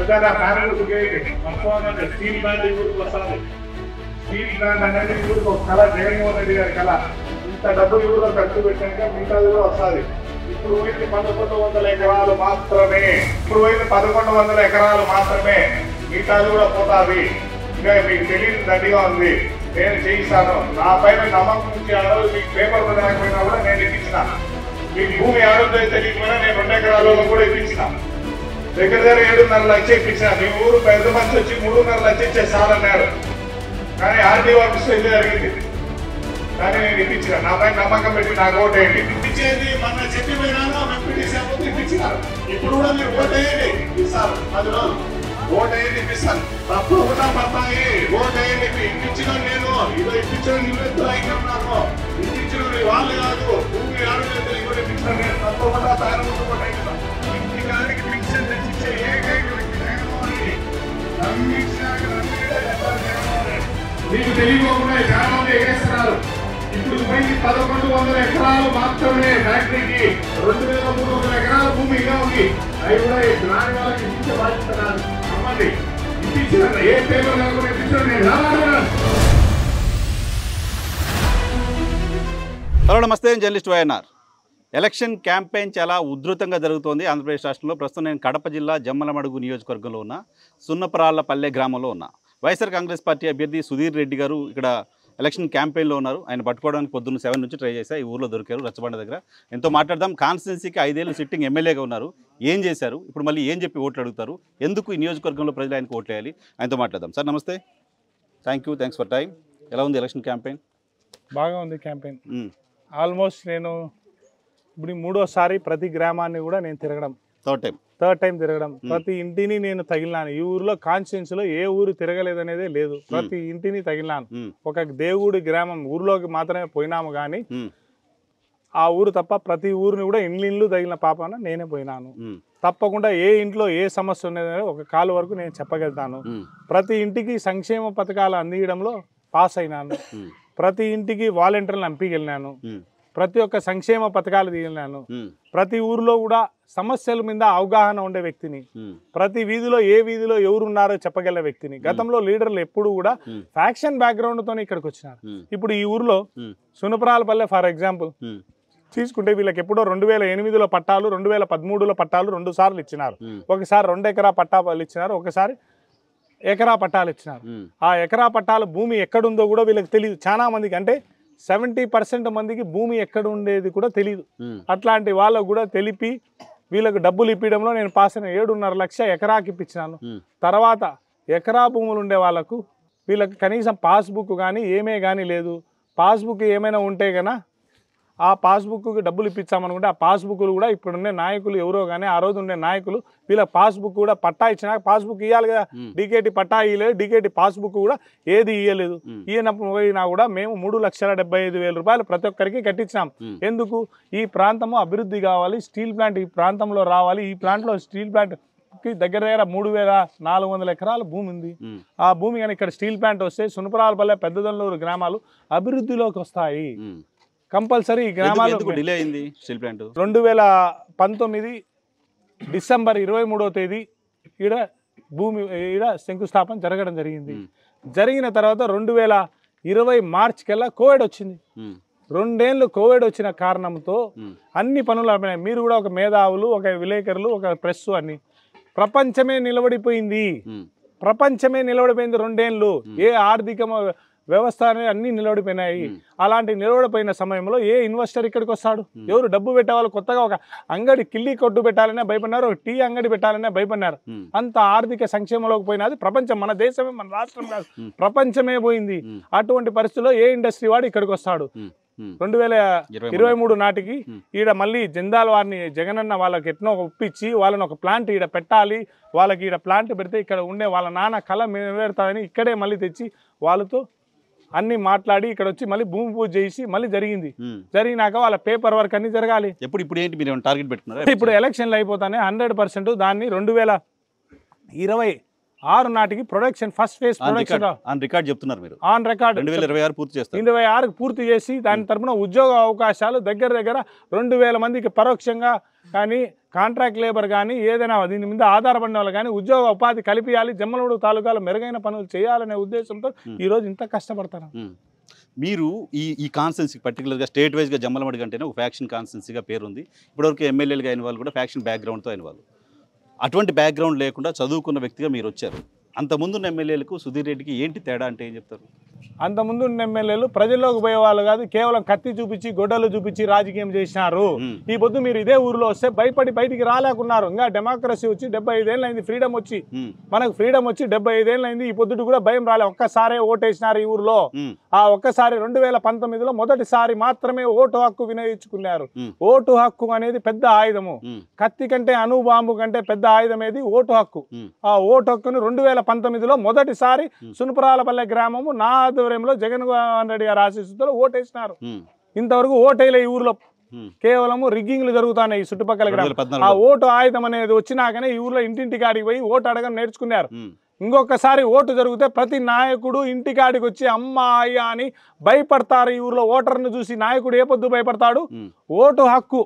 పెద్దగా ఫ్యామిలీ గురించి మొత్తం స్టీల్ ప్లాంట్ ఈ ఊరికి వస్తుంది స్టీల్ ప్లాంట్ అనేది ఈ ఊరికి ఒక కళ జగన్మోహన్ రెడ్డి గారి కళ ఇంత డబ్బు ఈ ఊరిలో ఖర్చు పెట్టాక మిగతాది కూడా వస్తుంది ఇప్పుడు పోయింది పదకొండు వందల ఎకరాలు మాత్రమే ఇప్పుడు పోయింది పదకొండు వందల ఎకరాలు మాత్రమే మిగతాది కూడా పోతాది ఇంకా మీకు తెలియదు దండిగా ఉంది నేను చేయిస్తాను నా పైన నమ్మకం నుంచి ఆ రోజు మీకు పేపర్ రాకపోయినా కూడా నేను ఇప్పించిన మీకు భూమి ఆరోగ్యం తెలియకపోయినా నేను రెండు ఎకరాలలో కూడా ఇప్పించిన దగ్గర దగ్గర ఏడున్నర లక్ష ఇప్పించిన మీ ఊరు పెద్ద మనిషి వచ్చి మూడున్నర లక్ష ఇచ్చే సాలన్నాడు కానీ ఆర్టీ ఆఫీస్ ఇది జరిగింది కానీ నేను ఇప్పించిన నా పైన నమ్మకం పెట్టి నాకు ఓటేయండి ఇప్పించేది మన చెప్పిపోయినాను ఎంపీటీసీ ఇప్పించినారు ఇప్పుడు కూడా మీరు ఓటేయండి ఇస్తారు పది రోజులు ఓటేయండి ఇప్పిస్తాను తప్పకుండా పడతాయి ఓటేయండి ఇప్పించిన నేను ఇదో ఇప్పించిన నువ్వెంతో అయినా నాకు ఇప్పించిన నీ వాళ్ళు కాదు భూమి ఆరోగ్యం కూడా ఇప్పించిన నేను తప్పకుండా తయారు ఓటేస్తాను ఇంటి గారికి ఫిక్షన్ తెచ్చిచ్చే ఏకైక వ్యక్తి జగన్మోహన్ రెడ్డి నమ్మించినాక నమ్మిడే జగన్మోహన్ రెడ్డి మీకు తెలియకోకుండా చాలా మంది ఎగేస్తున్నారు ఇప్పుడు పోయి పదకొండు వందల ఎకరాలు మాత్రమే ఫ్యాక్టరీకి రెండు వేల మూడు వందల ఎకరాల భూమి ఇంకా ఉంది అవి కూడా ఈ రాని వాళ్ళకి ఇప్పించే బాధ్యత నాది. నమ్మండి ఇప్పించిన ఏ పేపర్ లేకుండా ఇప్పించిన నేను రావాలన్నాను హలో నమస్తే నేను జర్నలిస్ట్ వైఎన్ఆర్ ఎలక్షన్ క్యాంపెయిన్ చాలా ఉధృతంగా జరుగుతోంది ఆంధ్రప్రదేశ్ రాష్ట్రంలో ప్రస్తుతం నేను కడప జిల్లా జమ్మలమడుగు నియోజకవర్గంలో ఉన్న సున్నపరాళ్లపల్లె గ్రామంలో ఉన్నా వైఎస్ఆర్ కాంగ్రెస్ పార్టీ అభ్యర్థి సుధీర్ రెడ్డి గారు ఇక్కడ ఎలక్షన్ క్యాంపెయిన్లో ఉన్నారు ఆయన పట్టుకోవడానికి పొద్దున్న సెవెన్ నుంచి ట్రై చేశా ఈ ఊర్లో దొరికారు రచ్చబండ దగ్గర ఎంతో మాట్లాడదాం కాన్స్టిట్యున్సీకి ఐదేళ్ళు సిట్టింగ్ ఎమ్మెల్యేగా ఉన్నారు ఏం చేశారు ఇప్పుడు మళ్ళీ ఏం చెప్పి ఓట్లు అడుగుతారు ఎందుకు ఈ నియోజకవర్గంలో ప్రజలు ఆయనకు ఓట్లు వేయాలి ఆయనతో మాట్లాడదాం సార్ నమస్తే thank you thanks for time ఎలా ఉంది ఎలక్షన్ క్యాంపెయిన్ బాగా ఉంది క్యాంపెయిన్ ఆల్మోస్ట్ నేను ఇప్పుడు ఈ మూడోసారి ప్రతి గ్రామాన్ని కూడా నేను తిరగడం థర్డ్ టైం థర్డ్ టైం తిరగడం ప్రతి ఇంటిని నేను తగిలినాను ఈ ఊరిలో కాన్స్టిట్యున్సీలో ఏ ఊరు తిరగలేదనేదే లేదు ప్రతి ఇంటిని తగిలినాను ఒక దేవుడి గ్రామం ఊరిలోకి మాత్రమే పోయినాము కానీ ఆ ఊరు తప్ప ప్రతి ఊరిని కూడా ఇండ్లు ఇండ్లు తగిలిన పాపన నేనే పోయినాను తప్పకుండా ఏ ఇంట్లో ఏ సమస్య ఉన్నది ఒక కాలు వరకు నేను చెప్పగలుగుతాను ప్రతి ఇంటికి సంక్షేమ పథకాలు అందించడంలో పాస్ అయినాను ప్రతి ఇంటికి వాలంటీర్లను ఎంపికెళ్ళినాను ప్రతి ఒక్క సంక్షేమ పథకాలు తీయలేను ప్రతి ఊరిలో కూడా సమస్యల మీద అవగాహన ఉండే వ్యక్తిని ప్రతి వీధిలో ఏ వీధిలో ఎవరు ఉన్నారో చెప్పగల వ్యక్తిని గతంలో లీడర్లు ఎప్పుడు కూడా ఫ్యాక్షన్ బ్యాక్గ్రౌండ్ తోనే ఇక్కడికి వచ్చినారు ఇప్పుడు ఈ ఊరిలో సునపరాలపల్లె ఫర్ ఎగ్జాంపుల్ తీసుకుంటే వీళ్ళకి ఎప్పుడో రెండు వేల ఎనిమిదిలో పట్టాలు రెండు వేల పదమూడులో పట్టాలు రెండు సార్లు ఇచ్చినారు ఒకసారి రెండు ఎకరా పట్టాలు ఇచ్చినారు ఒకసారి ఎకరా పట్టాలు ఇచ్చినారు ఆ ఎకరా పట్టాల భూమి ఎక్కడుందో కూడా వీళ్ళకి తెలియదు చాలా మందికి అంటే సెవెంటీ పర్సెంట్ మందికి భూమి ఎక్కడ ఉండేది కూడా తెలియదు అట్లాంటి వాళ్ళకు కూడా తెలిపి వీళ్ళకు డబ్బులు ఇప్పించడంలో నేను పాస్ అయిన ఏడున్నర లక్ష ఎకరాకి ఇప్పించినాను తర్వాత ఎకరా భూములు ఉండే వాళ్ళకు వీళ్ళకి కనీసం పాస్బుక్ కానీ ఏమే కానీ లేదు పాస్బుక్ ఏమైనా ఉంటే గనా ఆ పాస్బుక్కి డబ్బులు ఇప్పించామనుకుంటే ఆ పాస్బుక్లు కూడా ఇప్పుడున్న నాయకులు ఎవరో కానీ ఆ రోజు ఉండే నాయకులు వీళ్ళ పాస్బుక్ కూడా పట్టా ఇచ్చినా పాస్బుక్ ఇవ్వాలి కదా డీకేటీ పట్టా ఇవ్వలేదు డీకేటీ పాస్బుక్ కూడా ఏది ఇవ్వలేదు ఈయనప్పుడు పోయినా కూడా మేము మూడు లక్షల డెబ్బై ఐదు వేల రూపాయలు ప్రతి ఒక్కరికి కట్టించినాం ఎందుకు ఈ ప్రాంతము అభివృద్ధి కావాలి స్టీల్ ప్లాంట్ ఈ ప్రాంతంలో రావాలి ఈ ప్లాంట్లో స్టీల్ ప్లాంట్ కి దగ్గర దగ్గర మూడు వేల నాలుగు వందల ఎకరాల భూమి ఉంది ఆ భూమి కానీ ఇక్కడ స్టీల్ ప్లాంట్ వస్తే సునపరాలపల్లె పెద్దదల్లూరు గ్రామాలు అభివృద్ధిలోకి వస్తాయి కంపల్సరీ ఈ గ్రామాలు ఎందుకు డిలే అయింది స్టీల్ ప్లాంట్ రెండు వేల పంతొమ్మిది డిసెంబర్ ఇరవై మూడవ తేదీ ఈడ భూమి ఈడ శంకుస్థాపన జరగడం జరిగింది జరిగిన తర్వాత రెండు వేల ఇరవై మార్చ్ కల్లా కోవిడ్ వచ్చింది రెండేళ్ళు కోవిడ్ వచ్చిన కారణంతో అన్ని పనులు ఆపినాయి మీరు కూడా ఒక మేధావులు ఒక విలేకరులు ఒక ప్రెస్ అన్ని ప్రపంచమే నిలబడిపోయింది ప్రపంచమే నిలబడిపోయింది రెండేళ్ళు ఏ ఆర్థిక మ- వ్యవస్థ అనేది అన్ని నిలబడిపోయినాయి అలాంటి నిలబడిపోయిన సమయంలో ఏ ఇన్వెస్టర్ ఇక్కడికి వస్తాడు ఎవరు డబ్బు పెట్టేవాళ్ళు కొత్తగా ఒక అంగడి కిల్లి కొట్టు పెట్టాలనే భయపడినారు ఒక టీ అంగడి పెట్టాలనే భయపడినారు అంత ఆర్థిక సంక్షేమంలోకి పోయినది ప్రపంచం మన దేశమే మన రాష్ట్రం కాదు ప్రపంచమే పోయింది అటువంటి పరిస్థితుల్లో ఏ ఇండస్ట్రీ వాడు ఇక్కడికి వస్తాడు రెండు వేల ఇరవై ఇరవై మూడు నాటికి ఈడ మళ్ళీ జందాల వారిని జగనన్న వాళ్ళకి ఎట్నో ఒక ఒప్పించి వాళ్ళని ఒక ప్లాంట్ ఈడ పెట్టాలి వాళ్ళకి ఈడ ప్లాంట్ పెడితే ఇక్కడ ఉండే వాళ్ళ నాన్న కళ నెరవేరుతాదని ఇక్కడే మళ్ళీ తెచ్చి వాళ్ళతో అన్ని మాట్లాడి ఇక్కడ వచ్చి మళ్ళీ భూమి పూజ చేసి మళ్ళీ జరిగింది జరిగినాక వాళ్ళ పేపర్ వర్క్ అన్ని జరగాలి ఎప్పుడు ఇప్పుడు ఏంటి మీరు టార్గెట్ పెట్టుకున్నారా ఇప్పుడు ఎలక్షన్లు అయిపోతానే హండ్రెడ్ పర్సెంట్ దాన్ని రెండు వేల ఇరవై ఆరు నాటికి production first phase on production record on record చెప్తున్నారు మీరు ఆన్ రికార్డ్ రెండు వేల ఇరవై ఆరు పూర్తి చేస్తారు ఇరవై ఆరుకు పూర్తి చేసి దాని తరపున ఉద్యోగ అవకాశాలు దగ్గర దగ్గర రెండు వేల మందికి పరోక్షంగా కానీ కాంట్రాక్ట్ లేబర్ కానీ ఏదైనా దీని మీద ఆధారపడిన వాళ్ళు కానీ ఉద్యోగ ఉపాధి కల్పించాలి జమ్మలమడుగు తాలూకాలో మెరుగైన పనులు చేయాలనే ఉద్దేశంతో ఈరోజు ఇంత కష్టపడతాను ఉమ్. మీరు ఈ ఈ కాన్స్టెన్సీ పర్టికులర్గా స్టేట్ వైజ్గా జమ్మలమడికి అంటేనే ఒక ఫ్యాక్షన్ కాన్స్టెన్సీగా పేరుంది ఇప్పటివరకు ఎమ్మెల్యేలుగా అయిన వాళ్ళు కూడా ఫ్యాక్షన్ బ్యాక్గ్రౌండ్తో అయిన వాళ్ళు అటువంటి బ్యాక్గ్రౌండ్ లేకుండా చదువుకున్న వ్యక్తిగా మీరు వచ్చారు అంతకుముందున్న ఎమ్మెల్యేలకు సుధీర్ రెడ్డికి ఏంటి తేడా అంటే ఏం చెప్తారు అంతకుముందు ఉన్న ఎమ్మెల్యేలు ప్రజల్లోకి పోయేవాళ్ళు కాదు కేవలం కత్తి చూపించి గొడ్డలు చూపించి రాజకీయం చేసినారు ఉమ్. ఈ పొద్దు మీరు ఇదే ఊరిలో వస్తే భయపడి బయటికి రాలేకున్నారు ఇంకా డెమోక్రసీ వచ్చి డెబ్బై ఐదేళ్ళు అయింది ఫ్రీడమ్ వచ్చి ఉమ్. మనకు ఫ్రీడమ్ వచ్చి డెబ్బై ఐదేళ్ళు అయింది ఈ పొద్దుటి కూడా భయం రాలే ఒక్కసారే ఓటేసినారు ఈ ఊరిలో ఉమ్. ఆ ఒక్కసారి రెండు వేల పంతొమ్మిదిలో మొదటిసారి మాత్రమే ఓటు హక్కు వినియోగించుకున్నారు ఉమ్. ఓటు హక్కు అనేది పెద్ద ఆయుధము ఉమ్. కత్తి కంటే అణుబాంబు కంటే పెద్ద ఆయుధం ఏది ఓటు హక్కు ఉమ్. ఆ ఓటు హక్కును రెండు వేల పంతొమ్మిదిలో మొదటిసారి సునుపురాలపల్లె గ్రామము నా ఆధ్వర్యంలో జగన్మోహన్ రెడ్డి గారి ఆశీస్సుతో ఓటేసినారు ఉమ్. ఇంతవరకు ఓటేలే ఈ ఊర్లో ఉమ్. కేవలము రిగ్గింగ్లు జరుగుతున్నాయి ఈ చుట్టుపక్కల రెండు గ్రామం వేల ఆ పద్నాలుగులో. ఓటు ఆయుధం అనేది వచ్చినాకనే ఈ ఊర్లో ఇంటింటి కాడికి పోయి ఓటు అడగడం నేర్చుకున్నారు ఉమ్. ఇంకొకసారి ఓటు జరిగితే ప్రతి నాయకుడు ఇంటికాడికి వచ్చి అమ్మ అయ్యా అని భయపడతారు ఈ ఊర్లో ఓటర్ను చూసి నాయకుడు ఏ పొద్దు భయపడతాడు ఉమ్. ఓటు హక్కు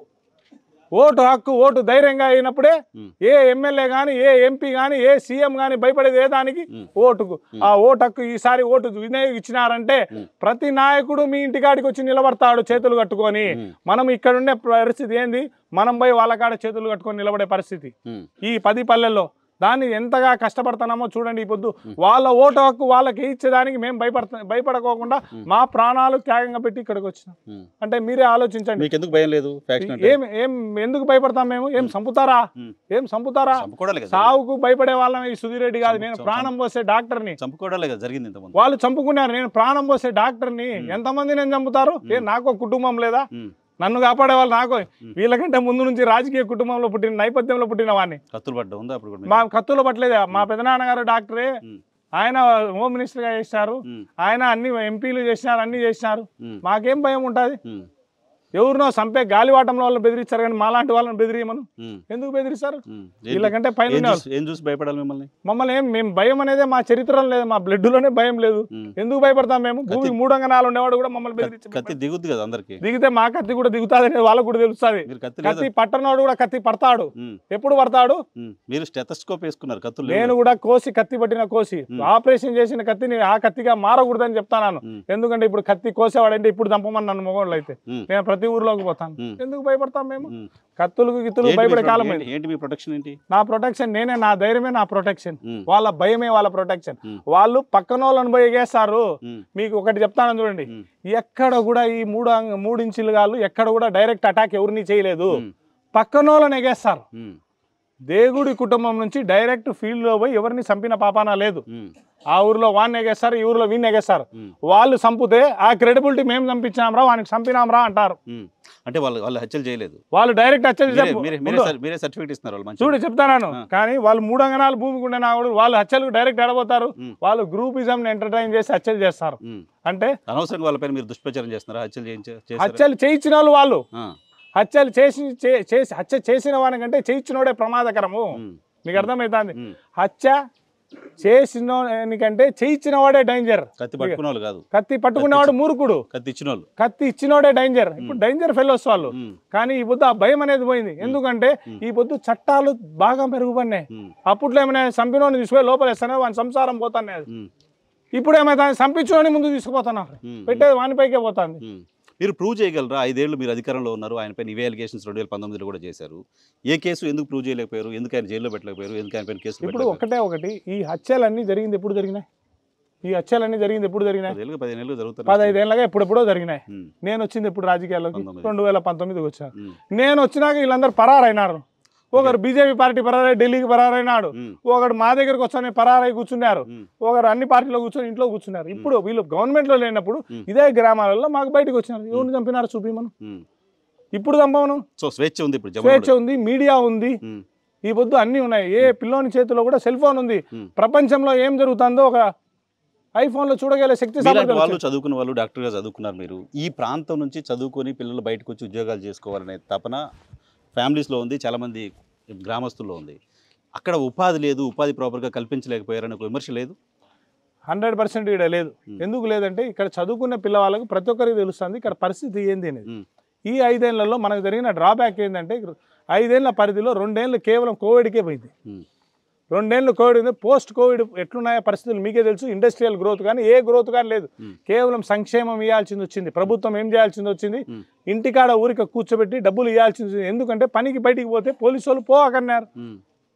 ఓటు హక్కు ఓటు ధైర్యంగా అయినప్పుడే ఉమ్. ఏ ఎమ్మెల్యే కానీ ఏ ఎంపీ కానీ ఏ సీఎం కానీ భయపడేది ఏ దానికి ఉమ్. ఓటుకు ఆ ఓటు హక్కు ఈసారి ఓటు వినియోగించినారంటే ఉమ్. ప్రతి నాయకుడు మీ ఇంటికాడికి వచ్చి నిలబడతాడు చేతులు కట్టుకొని ఉమ్. మనం ఇక్కడ ఉండే పరిస్థితి ఏంది మనం పోయి వాళ్ళ కాడ చేతులు కట్టుకొని నిలబడే పరిస్థితి ఉమ్. ఈ పది పల్లెల్లో దాన్ని ఎంతగా కష్టపడుతున్నామో చూడండి ఈ పొద్దు వాళ్ళ ఓటు హక్కు వాళ్ళకి ఇచ్చేదానికి మేము భయపడతా భయపడకోకుండా మా ప్రాణాలు త్యాగంగా పెట్టి ఇక్కడికి వచ్చినాం ఉమ్. అంటే మీరే ఆలోచించండి మీకు ఎందుకు భయం లేదు ఫ్యాక్షన్ అంటే ఏం ఏం ఎందుకు భయపడతాం మేము ఏం చంపుతారా ఉమ్. ఏం చంపుతారా చంపుకోవడాలే కదా సావుకు భయపడే వాళ్ళం ఈ సుధీర్ రెడ్డి కాదు నేను చంపు- ప్రాణం పోసే డాక్టర్ని చంపుకోవడాలే కదా జరిగింది ఇంతకుముందు వాళ్ళు చంపుకున్నారు నేను ప్రాణం పోసే డాక్టర్ని ఎంతమంది నేను చంపుతారు ఏ నాకు ఒక కుటుంబం లేదా ఉమ్. నన్ను కాపాడే వాళ్ళు నాకు వీళ్ళకంటే ముందు నుంచి రాజకీయ కుటుంబంలో పుట్టిన నేపథ్యంలో పుట్టిన వాడిని కత్తులు పడ్డ ఉందా అప్పుడు కూడా మా మీకు? కత్తులు పట్టలేదు మా పెదనాన్నగారు డాక్టరే ఉమ్. ఆయన హోమ్ మినిస్టర్ గా చేసినారు ఉమ్. ఆయన అన్ని ఎంపీలు చేసినారు అన్ని చేసినారు ఉమ్. మాకేం భయం ఉంటుంది ఉమ్. ఎవరినో చంపే గాలివాటంలో వాళ్ళని బెదిరిస్తారు కానీ మాలాంటి వాళ్ళని బెదిరియమను ఉమ్. ఎందుకు బెదిరిస్తారు ఉమ్. ఏంటి? వీళ్ళకంటే పైన ఏం ఉన్న వాళ్ళు. చూసి- ఏం చూసి భయపడాలి మిమ్మల్ని మమ్మల్ని ఏం మేము భయం అనేది మా చరిత్రలో లేదు మా blood లోనే భయం లేదు ఉమ్. ఎందుకు భయపడతాం మేము భూమి మూడు అంగనాలు ఉండేవాడు కూడా మమ్మల్ని బెదిరించి కత్తి దిగుద్ది కదా అందరికి దిగితే మా కత్తి కూడా దిగుతుంది అనేది వాళ్ళకు కూడా తెలుస్తుంది మీరు కత్తి లేదు కత్తి పట్టనోడు కూడా కత్తి పడతాడు ఉమ్. ఎప్పుడు పడతాడు ఉమ్. మీరు స్టెథస్కోప్ వేసుకున్నారు కత్తులు లేవు నేను కూడా కోసి కత్తి పట్టిన కోసి ఆపరేషన్ చేసిన కత్తిని ఆ కత్తిగా మారకూడదని చెప్తాను ఉమ్. ఎందుకంటే ఇప్పుడు కత్తి కోసేవాడంటే ఇప్పుడు చంపమని నన్ను మొగోళ్ళు అయితే ఉమ్. నేను ప్రతి ఊర్లోకి పోతాను ఉమ్. ఎందుకు భయపడతాం మేము ఉమ్. కత్తులకు గిత్తులు ఏంటి మీ భయపడే ప్రొ- కాలం ఏంటి- ఇది. ఏంటి మీ ప్రొటెక్షన్ ఏంటి నా ప్రొటెక్షన్ నేనే నా ధైర్యమే నా ప్రొటెక్షన్ ఉమ్. వాళ్ళ భయమే వాళ్ళ ప్రొటెక్షన్ ఉమ్. వాళ్ళు పక్కన వాళ్ళని పోయి ఎగేస్తారు ఉమ్. మీకు ఒకటి చెప్తాను చూడండి ఉమ్. ఎక్కడ కూడా ఈ మూడు అంగ- మూడు ఇంచులు గాళ్ళు ఎక్కడ కూడా డైరెక్ట్ అటాక్ ఎవరిని చేయలేదు ఉమ్. పక్కన వాళ్ళని ఎగేస్తారు ఉమ్. దేవుడి కుటుంబం నుంచి డైరెక్ట్ ఫీల్డ్ లో పోయి ఎవరిని చంపిన పాపాన లేదు ఉమ్. ఆ ఊర్లో వాడిని ఎగేస్తారు ఈ ఊర్లో వీడిని ఎగేస్తారు ఉమ్. వాళ్ళు చంపితే ఆ క్రెడిబిలిటీ మేము చంపించాంరా వానికి చంపినాంరా అంటారు ఉమ్. అంటే వాళ్ళు వాళ్ళు హత్యలు చేయలేదు వాళ్ళు డైరెక్ట్ వచ్చేసి మీరే చెప్పు. మీరే మీరే ఉండు. సర్- మీరే సర్టిఫికేట్ ఇస్తున్నారు వాళ్ళు మంచి చూడు చెప్తాను కానీ వాళ్ళు మూడు అంగనాలు భూమి గుండె నాగుడు వాళ్ళు హత్యలకు డైరెక్ట్ ఎడబోతారు ఉమ్. వాళ్ళు గ్రూపిజం ఎంటర్టైన్ చేసి హత్యలు చేస్తారు ఉమ్. అంటే అనవసరంగా వాళ్ళపైన మీరు దుష్ప్రచారం చేస్తున్నారా హత్యలు చేయించ- చేశారా? హత్యలు చేయించిన వాళ్ళు వాళ్ళు ఆ. హత్యలు చేసి చే- చేసి హత్య చేసిన వానికంటే చేయించినోడే ప్రమాదకరము ఉమ్. మీకు అర్థమవుతుంది ఉమ్. హత్య చేసినోనికంటే చేయించిన వాడే డేంజర్ కత్తి పట్టుకున్న వాళ్ళు కాదు కత్తి పట్టుకునేవాడు మూర్ఖుడు కత్తి ఇచ్చిన వాళ్ళు కత్తి ఇచ్చినోడే డేంజర్ ఇప్పుడు డేంజర్ ఫెలోస్ వాళ్ళు ఉమ్. కానీ ఈ పొద్దు ఆ భయం అనేది పోయింది ఎందుకంటే ఈ పొద్దు చట్టాలు బాగా మెరుగుపడినాయి ఉమ్. అప్పట్లో ఏమైనా చంపినోని తీసుకుపోయి లోపలేస్తానే వాని సంసారం పోతానే ఉమ్. ఇప్పుడు ఏమైతే చంపించుకొని ముందు తీసుకుపోతున్నారు ఉమ్. పెట్టేది వానిపైకే పోతుంది ఉమ్. మీరు ప్రూవ్ చేయగలరా ఐదేళ్లు మీరు అధికారంలో ఉన్నారు ఆయన పైన ఇవే అలిగేషన్స్ రెండు వేల పంతొమ్మిదిలో కూడా చేశారు ఏ కేసు ఎందుకు ప్రూవ్ చేయలేకపోయారు ఎందుకు ఆయన జైల్లో పెట్టలేకపోయారు ఎందుకు ఆయన పైన కేసులు ఇప్పుడు ఒకటే ఒకటి ఈ హత్యలన్నీ జరిగింది ఎప్పుడు జరిగినాయి ఈ హత్యలన్నీ జరిగింది ఎప్పుడు జరిగినాయి పదేళ్ళు పదిహేను ఏళ్ళు జరుగుతుంది పదహైదేళ్ళగా ఎప్పుడెప్పుడో జరిగినాయి ఉమ్. నేను వచ్చింది ఎప్పుడు రాజకీయాల్లోకి పంతొమ్మిది. రెండు వేల పంతొమ్మిదికి వచ్చాను ఉమ్. నేను వచ్చినాక వీళ్ళందరూ పరారైనారు ఒకరు బీజేపీ పార్టీ పరారై ఢిల్లీకి పరారైనాడు ఉమ్. ఒకడు మా దగ్గరకు వచ్చని పరారై కూర్చున్నారు ఉమ్. ఒకరు అన్ని పార్టీలో కూర్చొని ఇంట్లో కూర్చున్నారు ఇప్పుడు వీళ్ళు గవర్నమెంట్ లో లేనప్పుడు ఉమ్. ఇదే గ్రామాలలో మాకు బయటకు వచ్చినారు ఎవరిని చంపినారు చూపిమను ఉమ్. ఇప్పుడు చంపమను సో స్వేచ్ఛ ఉంది ఇప్పుడు స్వేచ్ఛ జమ్మూ ఉంది మీడియా ఉంది ఈ పొద్దు అన్నీ ఉన్నాయి ఏ పిల్లోని చేతిలో కూడా సెల్ ఫోన్ ఉంది ఉమ్. ప్రపంచంలో ఏం జరుగుతుందో ఒక ఐఫోన్ లో చూడగల శక్తి మీలాంటి సామర్థ్యాలు వాళ్ళు వచ్చాయి. చదువుకున్న వాళ్ళు డాక్టర్గా చదువుకున్నారు మీరు ఈ ప్రాంతం నుంచి చదువుకొని పిల్లలు బయటకు వచ్చి ఉద్యోగాలు చేసుకోవాలనే తపన ఫ్యామిలీస్లో ఉంది చాలామంది గ్రామస్తుల్లో ఉంది అక్కడ ఉపాధి లేదు ఉపాధి ప్రాపర్గా కల్పించలేకపోయారని ఒక విమర్శ లేదు హండ్రెడ్ పర్సెంట్ ఇక్కడ లేదు ఎందుకు లేదంటే ఇక్కడ చదువుకున్న పిల్లవాళ్ళకు ప్రతి ఒక్కరికి తెలుస్తుంది ఇక్కడ పరిస్థితి ఏంది అనేది ఉమ్. ఈ ఐదేళ్లలో మనకు జరిగిన డ్రాబ్యాక్ ఏంటంటే ఐదేళ్ల పరిధిలో రెండేళ్ళు కేవలం కోవిడ్కే పోయింది ఉమ్, రెండేళ్ళు కోవిడ్ ఉంది పోస్ట్ కోవిడ్ ఎట్లున్నాయో పరిస్థితులు మీకే తెలుసు ఇండస్ట్రియల్ గ్రోత్ కానీ ఏ గ్రోత్ కానీ లేదు Hmm. కేవలం సంక్షేమం ఇవ్వాల్సింది వచ్చింది ప్రభుత్వం ఏం చేయాల్సింది వచ్చింది Hmm. ఇంటికాడ ఊరికి కూర్చోబెట్టి డబ్బులు ఇవ్వాల్సింది వచ్చింది ఎందుకంటే పనికి బయటికి పోతే పోలీసు వాళ్ళు పోకన్నారు ఉమ్,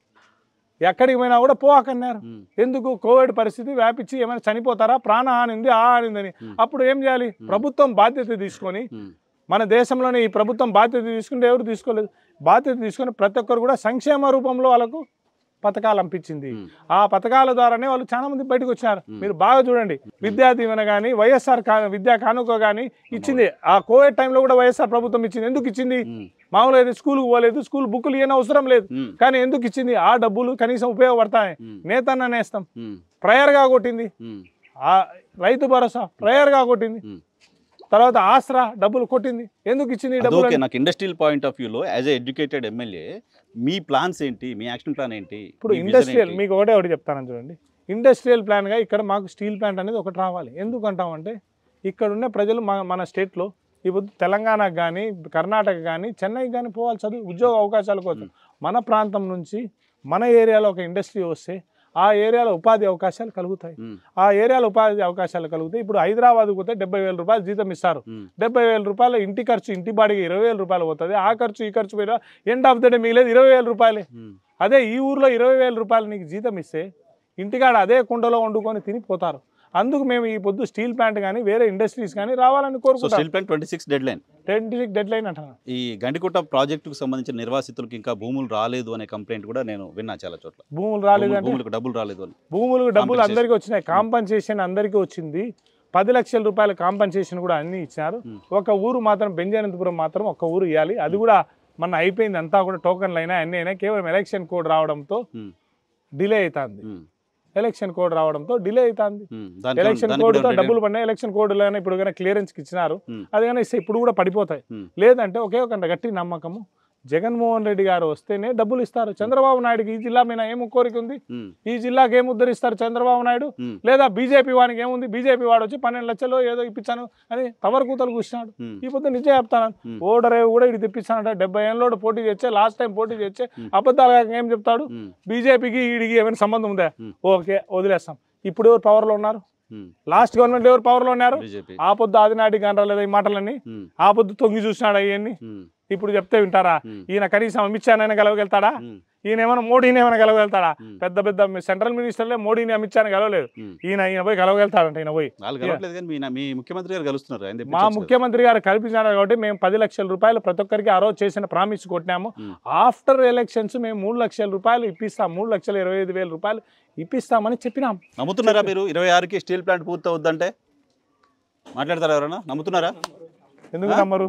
ఎక్కడికి పోయినా కూడా పోకన్నారు ఉమ్, ఎందుకు కోవిడ్ పరిస్థితి వ్యాపించి ఏమైనా చనిపోతారా ప్రాణహాని ఉంది ఆ హాని ఉందని Hmm. అప్పుడు ఏం చేయాలి ప్రభుత్వం బాధ్యత తీసుకొని ఉమ్, మన దేశంలోనే ఈ ప్రభుత్వం బాధ్యత తీసుకుంటే ఎవరు తీసుకోలేదు బాధ్యత తీసుకొని ప్రతి ఒక్కరు కూడా సంక్షేమ రూపంలో వాళ్ళకు పథకాలు పంపించింది ఉమ్, ఆ పథకాల ద్వారానే వాళ్ళు చాలా మంది బయటకు వచ్చినారు మీరు బాగా చూడండి విద్యా దీవెన కానీ వైఎస్ఆర్ కా విద్యా కానుక కానీ ఇచ్చింది ఆ కోవిడ్ టైంలో కూడా వైఎస్ఆర్ ప్రభుత్వం ఇచ్చింది ఎందుకు ఇచ్చింది ఉమ్, మామూలుగా అయితే స్కూల్కి పోలేదు స్కూల్ బుక్కులు ఇవ్వని అవసరం లేదు ఉమ్, కానీ ఎందుకు ఇచ్చింది ఆ డబ్బులు కనీసం ఉపయోగపడతాయి ఉమ్, నేతన్న నేస్తాం ఉమ్, ప్రయర్గా కొట్టింది ఉమ్, ఆ రైతు భరోసా ప్రయర్గా కొట్టింది ఉమ్. తర్వాత ఆసరా డబ్బులు కొట్టింది ఎందుకు ఇచ్చింది ఈ అది డబ్బులు ఓకే నాకు ఇండస్ట్రియల్ పాయింట్ ఆఫ్ వ్యూలో యాజ్ ఎ ఎడ్యుకేటెడ్ ఎమ్మెల్యే మీ ప్లాన్స్ ఏంటి మీ యాక్షన్ ప్లాన్ ఏంటి ఇప్పుడు మీ vision ఇండస్ట్రియల్ ఏంటి? మీకు ఒకటే ఒకటి చెప్తాను చూడండి ఇండస్ట్రియల్ ప్లాన్గా ఇక్కడ మాకు స్టీల్ ప్లాంట్ అనేది ఒకటి రావాలి ఎందుకు అంటామంటే ఇక్కడ ఉన్న ప్రజలు మన మన స్టేట్లో ఇప్పుడు తెలంగాణకు కానీ కర్ణాటక కానీ చెన్నైకి కానీ పోవాలి చదువు ఉద్యోగ అవకాశాల కోసం మన ప్రాంతం నుంచి మన ఏరియాలో ఒక ఇండస్ట్రీ వస్తే ఆ ఏరియాలో ఉపాధి అవకాశాలు కలుగుతాయి ఉమ్, ఆ ఏరియాలో ఉపాధి అవకాశాలు కలుగుతాయి ఇప్పుడు హైదరాబాద్ పోతే డెబ్బై వేల రూపాయలు జీతం ఇస్తారు ఉమ్, డెబ్బై వేల రూపాయలు ఇంటి ఖర్చు ఇంటి బాడికి ఇరవై వేల రూపాయలు పోతుంది ఆ ఖర్చు ఈ ఖర్చు పోయినా ఎండ్ ఆఫ్ ద డే మిగిలేదు ఇరవై వేల రూపాయలే ఉమ్, అదే ఈ ఊర్లో ఇరవై వేల రూపాయలు నీకు జీతం ఇస్తే ఇంటికాడ అదే కుండలో వండుకొని తినిపోతారు అందుకు మేము ఈ పొద్దు స్టీల్ ప్లాంట్ కానీ వేరే ఇండస్ట్రీస్ కానీ రావాలని సో కోరుకుంటాం steel plant twenty six deadline twenty six deadline అంటున్నాను ఈ గండికోట ప్రాజెక్టుకు సంబంధించిన నిర్వాసితులకు ఇంకా భూములు రాలేదు అనే కంప్లైంట్ కూడా నేను విన్నా చాలా చోట్ల భూములు రాలేదంటే భూములకు డబ్బులు రాలేదు అని భూములకు డబ్బులు Compensation. అందరికీ వచ్చినాయి కాంపన్సేషన్ అందరికీ వచ్చింది పది లక్షల రూపాయల కాంపన్సేషన్ కూడా అన్ని ఇచ్చినారు Hmm. ఒక ఊరు మాత్రం బెంజానంతపురం మాత్రం ఒక ఊరు ఇవ్వాలి అది కూడా మన అయిపోయింది అంతా కూడా టోకన్లు అయినా అన్నీ అయినా కేవలం ఎలక్షన్ కోడ్ రావడంతో ఉమ్, డిలే అవుతుంది ఉమ్, ఎలక్షన్ కోడ్ రావడంతో డిలే అవుతుంది ఉమ్, దానికి ఎలక్షన్ దానికి కూడా కోడ్తో డెడ్ డబ్బులు పడినాయి ఎలక్షన్ కోడ్లో ఇప్పుడు కానీ క్లియరెన్స్కి ఇచ్చినారు Hmm. అది కానీ ఇస్తే ఇప్పుడు కూడా పడిపోతాయి Hmm. లేదంటే ఒకే ఒక గట్టి నమ్మకము జగన్మోహన్ రెడ్డి గారు వస్తేనే డబ్బులు ఇస్తారు చంద్రబాబు నాయుడుకి ఈ జిల్లా మీద ఏం కోరిక ఉంది ఉమ్, ఈ జిల్లాకి ఏం ఉద్ధరిస్తారు చంద్రబాబు నాయుడు ఉమ్, లేదా బీజేపీ వానికి ఏముంది బీజేపీ వాడు వచ్చి పన్నెండు లక్షలు ఏదో ఇప్పించాను అని తవరు కూతలు కూర్చున్నాడు ఉమ్, ఈ పొద్దు నిజం చెప్తాను Hmm. ఓడరే కూడా ఇటు తెప్పిస్తానంట డెబ్బై ఏళ్ళోడు పోటీ చేస్తే లాస్ట్ టైం పోటీ చేస్తే అబద్ధాలు కాక ఏం చెప్తాడు ఉమ్, బీజేపీకి వీడికి ఏమైనా సంబంధం ఉందా Hmm. ఓకే వదిలేస్తాం ఇప్పుడు ఎవరు పవర్లో ఉన్నారు ఉమ్, లాస్ట్ గవర్నమెంట్ ఎవరు పవర్లో ఉన్నారు బీజేపీ ఆ పొద్దు ఆదినాటి గనరాలేదు ఈ మాటలన్నీ ఉమ్, ఆ పొద్దు తొంగి చూసినాడు అవన్నీ ఉమ్, ఇప్పుడు చెప్తే వింటారా ఉమ్, ఈయన కనీసం అమిత్ షానైనా గెలవగలుగుతాడా ఉమ్, ఈయన ఏమైనా మోడీని ఏమైనా గెలవగలుగుతాడా ఉమ్, పెద్ద పెద్ద సెంట్రల్ మినిస్టర్లే మోడీని అమిత్ షాని గెలవలేదు ఉమ్. ఈయన ఈయన పోయి గెలవగలుగుతాడంట ఈయన పోయి వాళ్ళు కలవట్లేదు కానీ మీ మీ ముఖ్యమంత్రి గారు కలుస్తున్నారు ఆయన మా తెప్పించొచ్చు కదా. ముఖ్యమంత్రి గారు కల్పించారు కాబట్టి మేము పది లక్షల రూపాయలు ప్రతి ఒక్కరికి ఆ రోజు చేసిన ప్రామిస్ కొట్టినాము ఉమ్. ఆఫ్టర్ ఎలక్షన్స్ మేము మూడు లక్షల రూపాయలు ఇప్పిస్తాం మూడు లక్షల ఇరవై ఐదు వేల రూపాయలు ఇప్పిస్తామని చెప్పినాం నమ్ముతున్నారా మీరు ఇరవై ఆరుకి స్టీల్ ప్లాంట్ పూర్తి అవుద్దంటే మాట్లాడతారా ఎవరైనా నమ్ముతున్నారా ఎందుకు నమ్మరు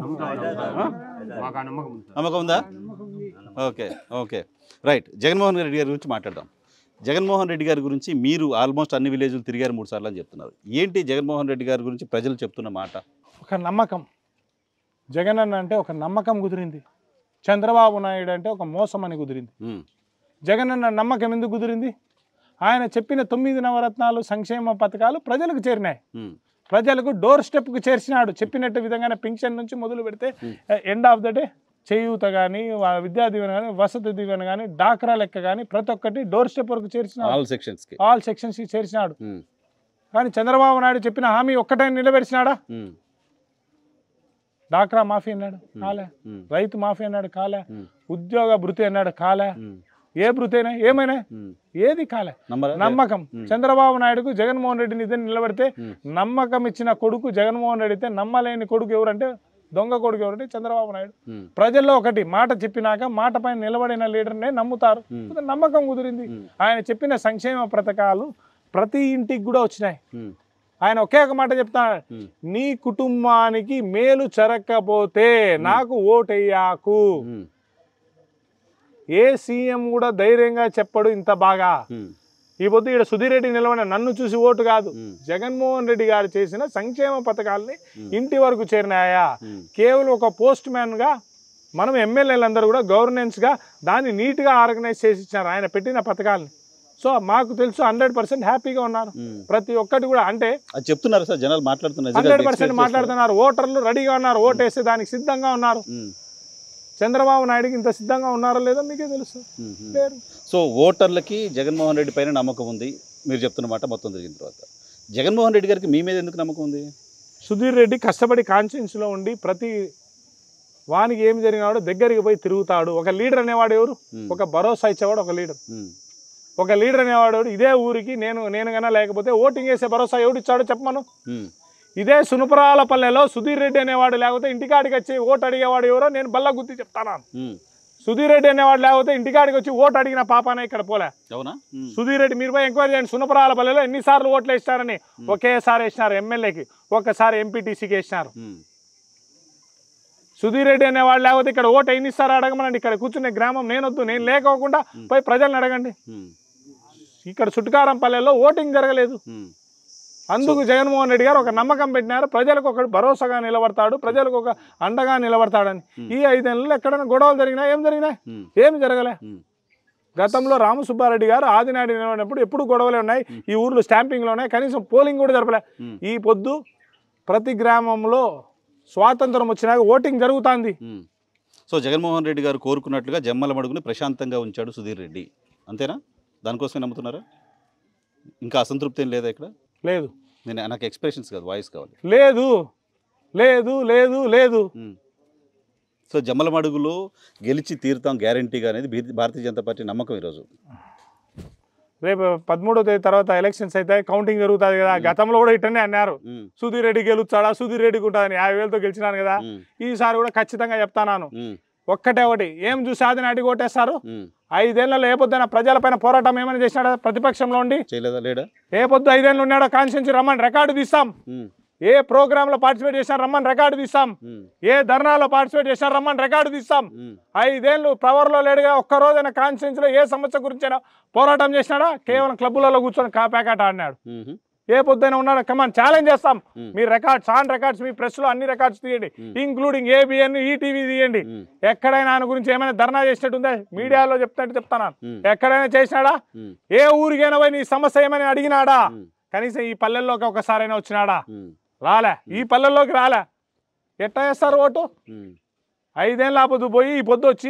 నమ్మకం ఉందా okay okay right Jaganmohan Reddy గారి గురించి మాట్లాడదాం జగన్మోహన్ రెడ్డి గారి గురించి మీరు ఆల్మోస్ట్ అన్ని విలేజ్లు తిరిగారు మూడు సార్లు అని చెప్తున్నారు ఏంటి జగన్మోహన్ రెడ్డి గారి గురించి ప్రజలు చెప్తున్న మాట ఒక నమ్మకం జగన్ అన్న అంటే ఒక నమ్మకం కుదిరింది చంద్రబాబు నాయుడు అంటే ఒక మోసం అని కుదిరింది ఉమ్, జగన్ అన్న నమ్మకం ఎందుకు కుదిరింది ఆయన చెప్పిన తొమ్మిది నవరత్నాలు సంక్షేమ పథకాలు ప్రజలకు చేరినాయి ఉమ్, ప్రజలకు డోర్ స్టెప్కు చేర్చినాడు చెప్పినట్టు విధంగానే పింఛన్ నుంచి మొదలు పెడితే ఎండ్ ఆఫ్ ద డే చేయూత కానీ విద్యా దీవెన కానీ వసతి దీవెన కానీ డాక్రా లెక్క కానీ ప్రతి ఒక్కటి డోర్ స్టెప్ వరకు చేర్చినాడు ఆల్ సెక్షన్స్కి ఆల్ సెక్షన్స్ చేర్చినాడు ఉమ్, కానీ చంద్రబాబు నాయుడు చెప్పిన హామీ ఒక్కటే నిలబెడిచినాడా ఉమ్, డాక్రా మాఫీ అన్నాడు కాలే ఉమ్, రైతు మాఫీ అన్నాడు కాలే ఉమ్, ఉద్యోగ భృతి అన్నాడు కాలే ఉమ్, ఏ భృతి అయినా ఏమైనా ఉమ్. ఏది కాలే నమ్మరా నమ్మకం చంద్రబాబు నాయుడుకు జగన్మోహన్ రెడ్డిని ఇద్దరు నిలబెడితే ఉమ్. నమ్మకం ఇచ్చిన కొడుకు జగన్మోహన్ రెడ్డి అయితే నమ్మలేని కొడుకు ఎవరంటే దొంగ కొడుకు ఎవరంటే చంద్రబాబు నాయుడు ఉమ్, ప్రజల్లో ఒకటి మాట చెప్పినాక మాట పైన నిలబడిన లీడర్నే నమ్ముతారు ఉమ్. కొంత నమ్మకం కుదిరింది ఉమ్. ఆయన చెప్పిన సంక్షేమ పథకాలు ప్రతి ఇంటికి కూడా వచ్చినాయి ఉమ్, ఆయన ఒకే ఒక మాట చెప్తాడు ఉమ్, నీ కుటుంబానికి మేలు జరగకపోతే నాకు ఓటెయ్యాకు ఉమ్, ఏ సీఎం కూడా ధైర్యంగా చెప్పడు ఇంత బాగా ఉమ్, ఈ పొద్దు ఇక్కడ సుధీర్ రెడ్డి నిలబడిన నన్ను చూసి ఓటు కాదు ఉమ్, జగన్మోహన్ రెడ్డి గారు చేసిన సంక్షేమ పథకాలని ఉమ్. ఇంటి వరకు చేరినాయా ఉమ్, కేవలం ఒక పోస్ట్ మ్యాన్గా మనం ఎమ్మెల్యేలందరూ కూడా గవర్నెన్స్గా దాన్ని నీట్గా ఆర్గనైజ్ చేసి ఇచ్చారు ఆయన పెట్టిన పథకాలని సో మాకు తెలుసు హండ్రెడ్ పర్సెంట్ హ్యాపీగా ఉన్నారు ఉమ్. ప్రతి ఒక్కటి కూడా అంటే అది చెప్తున్నారు సార్ జనాలు మాట్లాడుతున్నారు నిజంగా హండ్రెడ్ అది పర్సెంట్ experience మాట్లాడుతున్నారు ఓటర్లు రెడీగా ఉన్నారు ఓటేస్తే దానికి సిద్ధంగా ఉన్నారు చేస్తున్నారు. ఉమ్, చంద్రబాబు నాయుడుకి ఇంత సిద్ధంగా ఉన్నారో లేదో మీకే తెలుసు మ్మ్. లేరు సో ఓటర్లకి జగన్మోహన్ రెడ్డి పైన నమ్మకం ఉంది మీరు చెప్తున్న మాట మొత్తం జరిగిన తర్వాత జగన్మోహన్ రెడ్డి గారికి మీ మీద ఎందుకు నమ్మకం ఉంది సుధీర్ రెడ్డి కష్టపడి కాన్షియన్స్లో ఉండి ప్రతి వానికి ఏమి జరిగినాడో దగ్గరికి పోయి తిరుగుతాడు ఒక లీడర్ అనేవాడు ఎవరు మ్మ్. ఒక భరోసా ఇచ్చేవాడు ఒక లీడర్ మ్మ్. ఒక లీడర్ అనేవాడు ఎవరు? ఇదే ఊరికి నేను నేను కన్నా లేకపోతే ఓటింగ్ వేసే భరోసా ఎవడు ఇచ్చాడో చెప్పమను మ్మ్. ఇదే సునుపురాల పల్లెలో సుధీర్ రెడ్డి అనేవాడు లేకపోతే ఇంటికాడికి వచ్చి ఓటు అడిగేవాడు ఎవరో నేను బల్ల గుర్తి చెప్తాను మ్మ్. సుధీర్ రెడ్డి అనేవాడు లేకపోతే ఇంటికాడికి వచ్చి ఓటు అడిగిన పాపానే ఇక్కడ పోలే అవునా మ్మ్. సుధీర్ రెడ్డి మీరు పోయి ఎంక్వైరీ చేయండి సునపురాల పల్లెలో ఎన్నిసార్లు ఓట్లు వేసినారని ఒకేసారి వేసినారు ఎమ్మెల్యేకి ఒక్కసారి ఎంపీటీసీకి వేసినారు మ్మ్. సుధీర్ రెడ్డి అనేవాడు లేకపోతే ఇక్కడ ఓటు ఎన్నిసార్లు అడగమనండి ఇక్కడ కూర్చునే గ్రామం నేనొద్దు నేను లేకోకుండా పోయి ప్రజల్ని అడగండి మ్మ్. ఇక్కడ చుట్టుకారం పల్లెల్లో ఓటింగ్ జరగలేదు మ్మ్. అందుకు జగన్మోహన్ రెడ్డి గారు ఒక నమ్మకం పెట్టినారు ప్రజలకు ఒక భరోసాగా నిలబడతాడు ప్రజలకు ఒక అండగా నిలబడతాడని ఈ ఐదేళ్ళలో ఎక్కడైనా గొడవలు జరిగినా ఏం జరిగినాయి మ్మ్. ఏమి జరగలే మ్మ్. గతంలో రామసుబ్బారెడ్డి గారు ఆదినాడు నిలబడినప్పుడు ఎప్పుడు గొడవలే ఉన్నాయి ఈ ఊర్లో స్టాంపింగ్లో ఉన్నాయి కనీసం పోలింగ్ కూడా జరపలే మ్మ్. ఈ పొద్దు ప్రతి గ్రామంలో స్వాతంత్రం వచ్చినాక ఓటింగ్ జరుగుతుంది మ్మ్. సో జగన్మోహన్ రెడ్డి గారు కోరుకున్నట్లుగా జమ్మల మడుగుని ప్రశాంతంగా ఉంచాడు సుధీర్ రెడ్డి అంతేనా దానికోసమే నమ్ముతున్నారా ఇంకా అసంతృప్తి ఏం లేదా ఇక్కడ లేదు నేను నాకు ఎక్స్ప్రెషన్స్ కాదు వాయిస్ కావాలి లేదు లేదు లేదు లేదు మ్మ్. సో జమ్మల మడుగులో గెలిచి తీరుతాం గ్యారంటీగా అనేది బీ- భారతీయ జనతా పార్టీ నమ్మకం ఈరోజు రేపు పదమూడో తేదీ తర్వాత ఎలక్షన్స్ అయితే కౌంటింగ్ జరుగుతుంది కదా గతంలో కూడా ఇట్టనే అన్నారు మ్మ్. సుధీర్ రెడ్డి గెలుస్తాడా సుధీర్ రెడ్డికి ఉంటుందని యాభై వేలతో గెలిచినాను కదా మ్మ్. ఈసారి కూడా ఖచ్చితంగా చెప్తాను మ్మ్. ఒక్కటే ఒకటి ఏం చూసి ఆది నాటికి కొట్టేస్తారు మ్మ్. ఐదేళ్లలో ఏ పొద్దున ప్రజలపైన పోరాటం ఏమైనా చేసినాడా ప్రతిపక్షంలో ఉండి చేయలేదా లేడా ఏ పొద్దు ఐదేళ్ళు ఉన్నాడో కాన్స్టిట్యూన్సీ రమ్మని రికార్డు తీస్తాం మ్మ్. ఏ ప్రోగ్రాంలో పార్టిసిపేట్ చేసినా రమ్మని రికార్డు తీస్తాం మ్మ్. ఏ ధర్నాలో పార్టిసిపేట్ చేసినా రమ్మని రికార్డు తీస్తాం మ్మ్. ఐదేళ్ళు ఐదేళ్ళు పవర్లో లేడుగా ఒక్క రోజైనా కాన్స్టిట్యూన్సీలో ఏ సమస్య గురించైనా పోరాటం చేసినాడా కేవలం క్లబ్బులలో కూర్చొని కా ప్యాకెట్ ఆడినాడు మ్మ్. ఏ పొద్దున ఉన్నాడు కమాన్ ఛాలెంజ్ చేస్తాం మ్మ్. మీ రికార్డ్స్ ఆన్ రికార్డ్స్ మీ ప్రెస్ లో అన్ని రికార్డ్స్ తీయండి ఇంక్లూడింగ్ ఏబిఎన్ ఈటీవీ తీయండి మ్మ్. ఎక్కడైనా ఆయన గురించి ఏమైనా ధర్నా చేసినట్టుందా మీడియాలో చెప్తాంటే చెప్తాను మ్మ్. ఎక్కడైనా చేసినాడా మ్మ్. ఏ ఊరికైనా పోయి నీ సమస్య ఏమైనా అడిగినాడా మ్మ్. కనీసం ఈ పల్లెల్లోకి ఒకసారైనా వచ్చినాడా మ్మ్. రాలే ఈ పల్లెల్లోకి రాలే ఎట్లా చేస్తారు ఓటు మ్మ్. ఐదేళ్ళ పొద్దు పోయి ఈ పొద్దు వచ్చి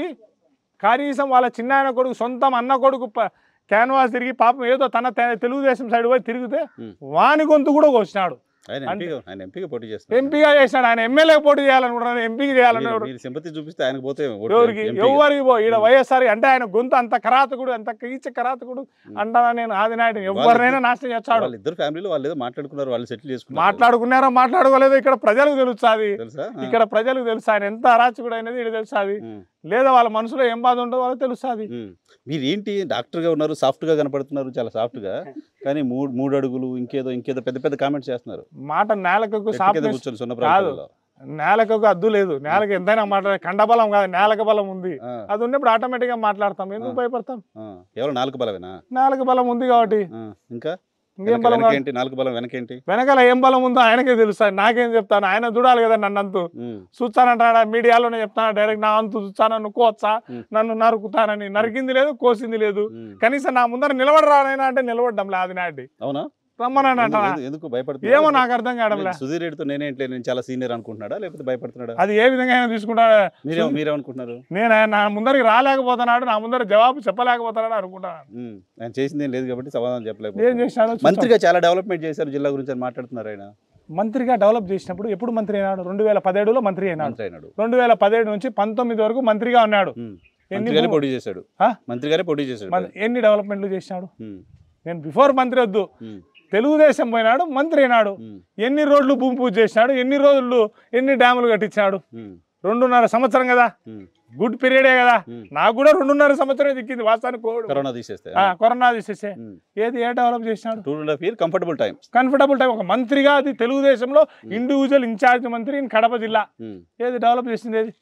కనీసం వాళ్ళ చిన్న ఆయన కొడుకు సొంతం అన్న కొడుకు ప- క్యాన్వాస్ తిరిగి పాపం ఏదో తన తె- తెలుగుదేశం సైడ్ పోయి తిరిగితే మ్మ్. వాని గొంతు కూడా కోసినాడు ఆయన ఎంపీగా ఆయన ఎంపీగా పోటీ చేస్తున్నారు ఎంపీగా చేసినాడు ఆయన ఎమ్మెల్యే పోటీ చేయాలనుకుంటున్నాడు ఎంపీకి చేయాలని మీరు- మీరు సింపతి చూపిస్తే ఆయనకు పోతే ఓటు ఎవరికి ఎంపీగా. ఎవరికి పో ఈడ వైఎస్ఆర్ అంటే ఆయన గొంతు అంత కరాతకుడు అంత కీచ కరాతకుడు అంటానా నేను ఆదినాయుడు ఎవరినైనా నాశనం చేస్తాడు వాళ్ళిద్దరు ఫ్యామిలీలో వాళ్ళు ఏదో మాట్లాడుకున్నారు వాళ్ళు సెటిల్ చేసుకున్నారు మాట్లాడుకున్నారో మాట్లాడుకోలేదో ఇక్కడ ప్రజలకు తెలుస్తుంది తెలుసా ఆ. ఇక్కడ ప్రజలకు తెలుసు ఆయన ఎంత అరాచకుడు అనేది ఇక్కడ తెలుస్తుంది ఉమ్, లేదా వాళ్ళ మనసులో ఏం బాధ ఉంటుందో వాళ్ళకి తెలుస్తుంది ఉమ్. మీరు ఏంటి డాక్టర్గా ఉన్నారు సాఫ్ట్గా కనపడుతున్నారు చాలా సాఫ్ట్గా కానీ మూడు మూడు అడుగులు ఇంకేదో ఇంకేదో పెద్ద పెద్ద కామెంట్స్ చేస్తున్నారు మాట నేలకు చెట్టు కింద సాఫ్ట్నెస్ కూర్చొని సున్న కాదు. ప్రాంతాల్లో. నేలకు అద్దు లేదు నేలకు ఎంతైనా మాట్లాడే కండబలం కాదు నేలక బలం ఉంది ఆ, అది ఉన్నప్పుడు ఆటోమేటిక్ గా మాట్లాడతాం ఎందుకు భయపడతాం ఆ. కేవలం నాలుగు బలమేనా నేలక బలం ఉంది కాబట్టి ఆ, ఇంకా ఇంకేం వెనక- బలం కాదు. వెనకేంటి నాలుగు బలం వెనకేంటి వెనకాల ఏం బలం ఉందో ఆయనకే తెలుస్తుంది నాకేం చెప్తాను ఆయన చూడాలి కదా నన్ను అంతు ఉమ్, చూస్తానంటాడా మీడియాలోనే చెప్తాను డైరెక్ట్ నా అంతు చూస్తాను నన్నుకోవచ్చా ఉమ్. నన్ను నరుకుతానని నరికింది లేదు కోసింది లేదు ఉమ్. కనీసం నా ముందర నిలబడరానైనా అంటే నిలబడ్డం లే అది నాటి అవునా రమ్మని అంట ఎందుకు- ఎందుకు ఏమో భయపడుతున్నారు నాకు అర్థం కావడంలే సుధీర్ రెడ్డితో నేనేంటి నేను చాలా సీనియర్ అనుకుంటున్నాడా లేకపోతే భయపడుతున్నాడా అది ఏ విధంగా అయినా తీసుకుంటా మీరే మీరేమనుకుంటున్నారు నేను ఆయన నా ముందరికి రాలేకపోతున్నాడు నా ముందర జవాబు చెప్పలేకపోతున్నాడు అనుకుంటాను ఉమ్, ఆయన చేసింది ఏం లేదు కాబట్టి సమాధానం ఏం చెప్పలేకపోతే చేసినాడో చూద్దాం. మంత్రిగా చాలా డెవలప్మెంట్ చేశారు జిల్లా గురించి అని మాట్లాడుతున్నారు ఆయన మంత్రిగా డెవలప్ చేసినప్పుడు ఎప్పుడు మంత్రి అయినాడు రెండు వేల పదిహేడులో మంత్రి అయినాడు మంత్రి అయినాడు రెండు వేల పదిహేడు నుంచి పంతొమ్మిది వరకు మంత్రిగా ఉన్నాడు ఉమ్. ఎన్ని మంత్రిగానే భూ- పోటీ చేశాడు ఆ? మంత్రిగానే పోటీ చేశాడు మన- ఎన్ని డెవలప్మెంట్లు చేసినాడు ఉమ్, నేను బిఫోర్ మంత్రి వద్దు ఉమ్, తెలుగుదేశం పోయినాడు మంత్రి అయినాడు ఉమ్, ఎన్ని రోడ్లు భూమి పూజ చేసినాడు ఎన్ని రోజులు ఎన్ని డ్యాములు కట్టించాడు ఉమ్, రెండున్నర సంవత్సరం కదా ఉమ్. గుడ్ పీరియడే కదా ఉమ్. నాకు కూడా రెండున్నర సంవత్సరం దిక్కింది వాస్తవానికి కోవిడ్ కరోనా తీసేస్తే ఆ, కరోనా తీసేసే ఏది ఏ డెవలప్ చేసినాడు two and half year comfortable time comfortable time ఒక మంత్రిగా అది తెలుగుదేశంలో ఇండివిజువల్ ఇన్ఛార్జ్ మంత్రి ఇన్ కడప జిల్లా ఏది డెవలప్ చేసింది ఏది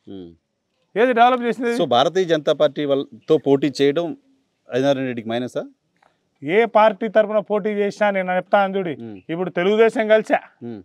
ఏది డెవలప్ చేసింది ఏది? సో భారతీయ జనతా పార్టీ వాళ్ళతో పోటీ చేయడం ఐనారాయణ రెడ్డికి మైనసా ఏ పార్టీ తరపున పోటీ చేసినా నేను చెప్తాను చూడి ఇప్పుడు తెలుగుదేశం కలిసా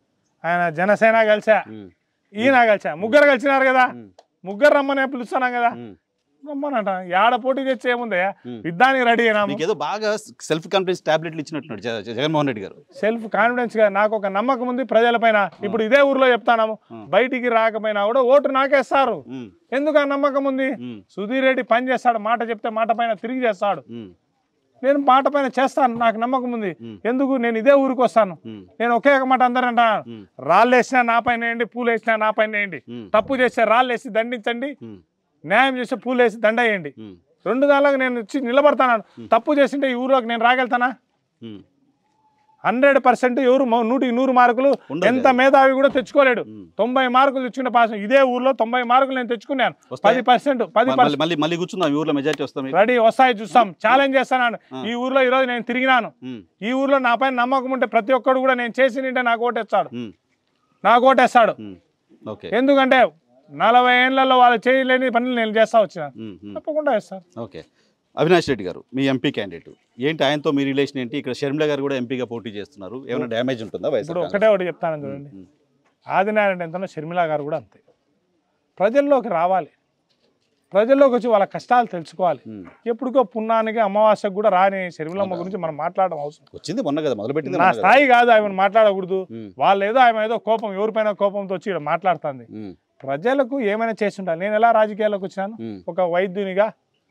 ఆయన జనసేన కలిసా ఈయన కలిసా ముగ్గురు కలిసినారు కదా ముగ్గురు రమ్మని పిలుస్తున్నాం కదా రమ్మనట యాడ పోటీ తెచ్చి ఏముందయ్యా ఉమ్. యుద్ధానికి రెడీ అయినా మీకు ఏదో బాగా సెల్ఫ్ కాన్ఫిడెన్స్ టాబ్లెట్లు ఇచ్చినట్టున్నాడు జ- జ- జగన్మోహన్ రెడ్డి గారు సెల్ఫ్ కాన్ఫిడెన్స్ గా నాకు ఒక నమ్మకం ఉంది ప్రజలపైన ఇప్పుడు ఇదే ఊర్లో చెప్తాను ఉమ్. బయటికి రాకపోయినా కూడా ఓటు నాకేస్తారు ఉమ్, ఎందుకు ఆ నమ్మకం ఉంది ఉమ్, సుధీర్ రెడ్డి పని చేస్తాడు మాట చెప్తే మాట పైన తిరిగి చేస్తాడు ఉమ్, నేను మాట పైన చేస్తాను నాకు నమ్మకం ఉంది ఉమ్. ఎందుకు నేను ఇదే ఊరికి వస్తాను ఉమ్, నేను ఒకే ఒక మాట అందరంట ఉమ్, రాళ్ళు వేసినా నా పైన వేయండి పూలు వేసినా నా పైన వేయండి ఉమ్, తప్పు చేస్తే రాళ్ళు వేసి దండించండి ఉమ్, న్యాయం చేస్తే పూలు వేసి దండ వేయండి ఉమ్, రెండు దానిలాగా నేను వచ్చి నిలబడతాను తప్పు చేసింటే ఈ ఊర్లోకి నేను రాగలుగుతానా ఉమ్, హండ్రెడ్ పర్సెంట్ ఎవరు మౌ- నూటికి నూరు మార్కులు ఉండదు ఎంత మేధావి కూడా తెచ్చుకోలేడు ఉమ్. తొంభై మార్కులు తెచ్చుకున్న పాస్ ఇదే ఊర్లో తొంభై మార్కులు నేను తెచ్చుకున్నాను వస్తాయా? పది పర్సెంట్ పది మళ్ళీ మళ్ళీ మళ్ళీ కూర్చుందాం ఈ ఊర్లో మెజార్టీ వస్తాం మీకు. రెడీ వస్తాయి చూస్తాం ఛాలెంజ్ చేస్తాను ఆ. ఈ ఊర్లో ఈరోజు నేను తిరిగినాను ఉమ్, ఈ ఊర్లో నా పైన నమ్మకం ఉంటే ప్రతి ఒక్కడు కూడా నేను చేసి నింటే నాకు ఓటేస్తాడు ఉమ్, నాకు ఓటేస్తాడు ఉమ్, ఓకే ఎందుకంటే నలభై ఏళ్లలో వాళ్ళు చేయలేని పనులు నేను చేస్తా వచ్చిన ఉమ్, ఉమ్, తప్పకుండా వేస్తారు ఓకే అవినాష్ రెడ్డి గారు మీ ఎంపీ క్యాండిడేట్ ఏంటి ఆయనతో మీ రిలేషన్ ఏంటి ఇక్కడ షర్మిల గారు కూడా ఎంపీగా పోటీ చేస్తున్నారు ఏమైనా డ్యామేజ్ ఉంటుందా ఇప్పుడు వైఎస్ఆర్ ఒకటే ఒకటి చెప్తాను చూడండి ఉమ్, ఆదినారాయణ ఎంతనో షర్మిల గారు కూడా అంతే ప్రజల్లోకి రావాలి ప్రజల్లోకి వచ్చి వాళ్ళ కష్టాలు తెలుసుకోవాలి ఉమ్. ఎప్పుడుకో పున్నానికి అమావాస్యకు కూడా రాని షర్మిలమ్మ గురించి మనం మాట్లాడడం అవసరం వచ్చింది మొన్న కదా మొదలు పెట్టింది నా మొన్న కదా. స్థాయి కాదు ఆమెను మాట్లాడకూడదు ఉమ్, వాళ్ళు ఏదో ఆమె ఏదో కోపం ఎవరిపైన కోపంతో వచ్చి ఇక్కడ మాట్లాడుతుంది ఉమ్, ప్రజలకు ఏమైనా చేసి ఉండాలి నేను ఎలా రాజకీయాల్లోకి వచ్చినాను ఉమ్, ఒక వైద్యునిగా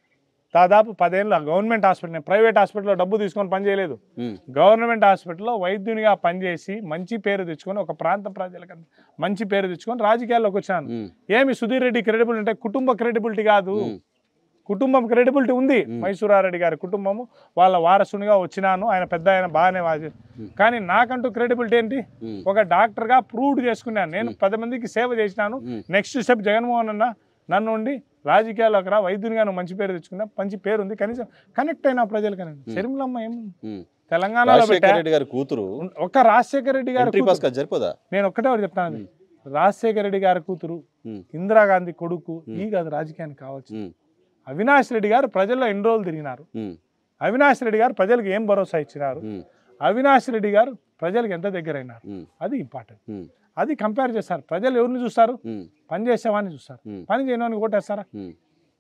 దాదాపు పదేళ్ళ గవర్నమెంట్ హాస్పిటల్ నేను ప్రైవేట్ హాస్పిటల్లో డబ్బు తీసుకొని పని చేయలేదు ఉమ్, గవర్నమెంట్ హాస్పిటల్లో వైద్యునిగా పనిచేసి మంచి పేరు తెచ్చుకొని ఒక ప్రాంత ప్రజలకు మంచి పేరు తెచ్చుకొని రాజకీయాల్లోకి వచ్చాను ఉమ్, ఏమి సుధీర్ రెడ్డి క్రెడిబుల్ అంటే కుటుంబ క్రెడిబిలిటీ కాదు ఉమ్, కుటుంబం క్రెడిబిలిటీ ఉంది మైసూరారెడ్డి గారి కుటుంబము వాళ్ళ వారసునిగా వచ్చినాను ఆయన పెద్ద ఆయన బాగానే వాది కానీ నాకంటూ క్రెడిబిలిటీ ఏంటి ఉమ్, ఒక డాక్టర్గా ప్రూవ్డ్ చేసుకున్నాను నేను పది మందికి సేవ చేసినాను ఉమ్. నెక్స్ట్ స్టెప్ జగన్మోహన్ అన్న నన్ను ఉండి రాజకీయాల్లోకి రా వైద్యునిగా నువ్వు మంచి పేరు తెచ్చుకున్నా మంచి పేరు ఉంది కనీసం కనెక్ట్ అయిన ప్రజలకని షర్మిలమ్మ ఏం ఉమ్. తెలంగాణలో రాజశేఖర పెట్టా రెడ్డి గారి కూతురు ఒక్క రాజశేఖర రెడ్డి గారి ఎంట్రీ కూతురు- పాస్ కాదు సరిపోదా నేను ఒక్కటే ఒకటి చెప్తాను రాజశేఖర రెడ్డి గారి కూతురు ఉమ్, ఇందిరాగాంధీ కొడుకు ఈ కాదు రాజకీయానికి కావచ్చు ఉమ్, అవినాష్ రెడ్డి గారు ప్రజల్లో ఎన్ని రోజులు తిరిగినారు ఉమ్, అవినాష్ రెడ్డి గారు ప్రజలకు ఏం భరోసా ఇచ్చినారు ఉమ్, అవినాష్ రెడ్డి గారు ప్రజలకు ఎంత దగ్గర అయినారు ఉమ్, అది ఇంపార్టెంట్ ఉమ్, అది కంపేర్ చేస్తారు ప్రజలు ఎవరిని చూస్తారు ఉమ్, పని చేసేవాడిని చూస్తారు ఉమ్, పని చేయని ఓటేస్తారా ఉమ్,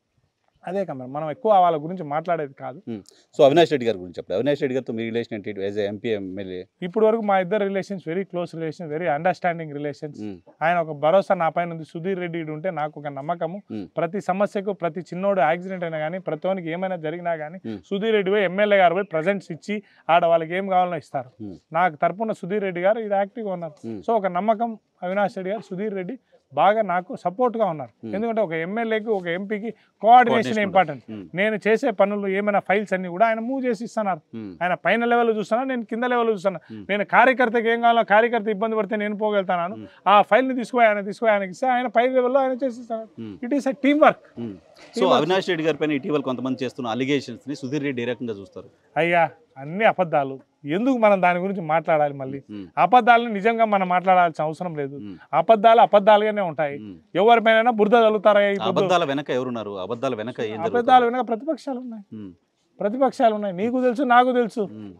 అదే కంపేర్ మనం ఎక్కువ వాళ్ళ గురించి మాట్లాడేది కాదు ఉమ్. సో అవినాష్ రెడ్డి గారి గురించి చెప్పండి అవినాష్ రెడ్డి గారితో మీ రిలేషన్ ఏంటి యాజ్ ఎంపీ ఎమ్మెల్యే ఇప్పటి వరకు మా ఇద్దరు relations very close relation very understanding relations ఉమ్, ఆయన ఒక భరోసా నా పైన ఉంది సుధీర్ రెడ్డి ఈడు ఉంటే నాకు ఒక నమ్మకము ఉమ్. ప్రతి సమస్యకు ప్రతి చిన్నోడు యాక్సిడెంట్ అయినా కానీ ప్రతి ఒనికి ఏమైనా జరిగినా కానీ ఉమ్. సుధీర్ రెడ్డి పోయి ఎమ్మెల్యే గారు పోయి ప్రజెంట్స్ ఇచ్చి ఆడ వాళ్ళకి ఏం కావాలనో ఇస్తారు ఉమ్. నాకు తరపున సుధీర్ రెడ్డి గారు ఇది యాక్టివ్గా ఉన్నారు ఉమ్. సో ఒక నమ్మకం అవినాష్ రెడ్డి గారు సుధీర్ రెడ్డి బాగా నాకు సపోర్ట్గా ఉన్నారు ఎందుకంటే ఒక ఎమ్మెల్యేకి ఒక ఎంపీకి కోఆర్డినేషన్ Coordination ఇంపార్టెంట్ ఉమ్. నేను చేసే పనులు ఏమైనా ఫైల్స్ అన్ని కూడా ఆయన మూవ్ చేసి ఇస్తున్నారు ఉమ్, ఆయన పైన లెవెల్ చూస్తాను నేను కింద లెవెల్ చూస్తాను నేను కార్యకర్తకి ఏం కావాలో కార్యకర్త ఇబ్బంది పడితే నేను పోగలుగుతాను ఆ ఫైల్ని తీసుకుపోయి ఆయన తీసుకుపోయి ఆయనకి ఇస్తే ఆయన పై లెవెల్లో ఆయన చేసిస్తాను Hmm. It is a team work ఉమ్. సో అవినాష్ రెడ్డి గారి పైన ఇటీవల కొంతమంది చేస్తున్న అలిగేషన్స్ ని సుధీర్ రెడ్డి ఏ రకంగా చూస్తారు అయ్యా అన్ని అబద్ధాలు ఎందుకు మనం దాని గురించి మాట్లాడాలి మళ్ళీ ఉమ్, అబద్ధాలను నిజంగా మనం మాట్లాడాల్సిన అవసరం లేదు ఉమ్, అబద్ధాలు అబద్ధాలుగానే ఉంటాయి ఉమ్. ఎవరిపైన బురద తగులుతారా ఈ ఆ పొద్దు అబద్ధాల వెనక ఎవరున్నారు అబద్ధాల వెనక ఏం అబద్ధాలు జరుగుతుంది వెనక ప్రతిపక్షాలు ఉన్నాయి ఉమ్, ప్రతిపక్షాలు ఉన్నాయి నీకు తెలుసు నాకు తెలుసు ఉమ్,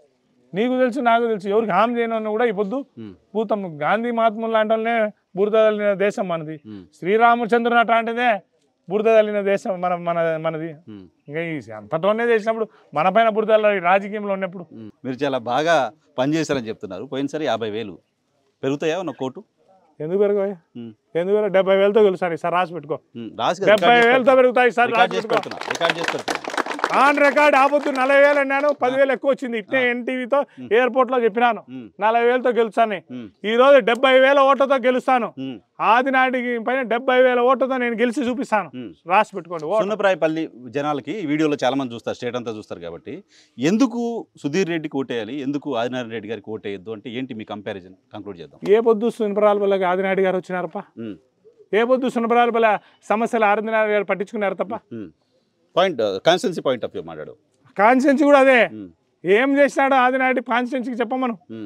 నీకు తెలుసు నాకు తెలుసు ఎవరికి హామ్ చేయను కూడా ఈ పొద్దు ఉమ్, భూతం గాంధీ మహాత్ములు లాంటి వాళ్ళనే బురద తల్లిన దేశం మనది ఉమ్, శ్రీరామచంద్రుని అట్లాంటిదే బురద తల్లిన దేశం మన మన మనది ఉమ్, ఇంకా ఈ అంతటోనే చేసినప్పుడు మన పైన బురద తల్లి రాజకీయంలో ఉన్నప్పుడు ఉమ్. మీరు చాలా బాగా పనిచేశారని చెప్తున్నారు పోయినసారి యాభై వేలు పెరుగుతాయా ఉన్న కోటు ఎందుకు పెరగవు ఉమ్, ఎందుకు పెరగవు? డెబ్బై వేలతో గెలుస్తాను సార్ రాసి పెట్టుకో ఉమ్, రాసి కదా, డెబ్బై రికార్డ్ చేసి వేలతో పెరుగుతాయి సార్ రికార్డ్ రాసి చేసి పెట్టుకో పెడుతున్నా రికార్డ్ చేసి పెడుతున్నా ఆన్ రికార్డ్ ఆపొద్దు నలభై వేలు అన్నాను పదివేలు ఎక్కువ వచ్చింది ఇట్నే ఎన్టీవీతో ఎయిర్పోర్ట్ లో చెప్పినాను ఉమ్, నలభై వేలతో గెలుస్తాను ఉమ్, ఈ రోజు డెబ్బై వేల ఓట్లతో గెలుస్తాను ఉమ్, ఆది నాటికి పైన డెబ్బై వేల ఓట్లతో నేను గెలిచి చూపిస్తాను ఉమ్. రాసి పెట్టుకోండి ఓటు. సున్నప్రాయపల్లి జనాలకి ఈ వీడియోలో చాలా మంది చూస్తారు స్టేట్ అంతా చూస్తారు కాబట్టి ఎందుకు సుధీర్ రెడ్డికి ఓటేయాలి ఎందుకు ఆదినారాయణ రెడ్డి గారికి ఓటేయద్దు అంటే ఏంటి మీ కంపారిజన్ కంక్లూడ్ చేద్దాం ఏ పొద్దు సునపరాల పిల్లకి ఆదినాయుడు గారు వచ్చినారప్ప ఉమ్, ఏ పొద్దు సునపరాల పిల్ల సమస్యలు ఆదినాయుడు గారు పట్టించుకున్నారు తప్ప ఉమ్. Point constituency point of view మాట్లాడు కాన్స్టిట్యున్సీ కూడా అదే ఉమ్, ఏం చేసినాడు ఆదినాయుడు కాన్స్టిట్యున్సీకి చెప్పమను ఉమ్.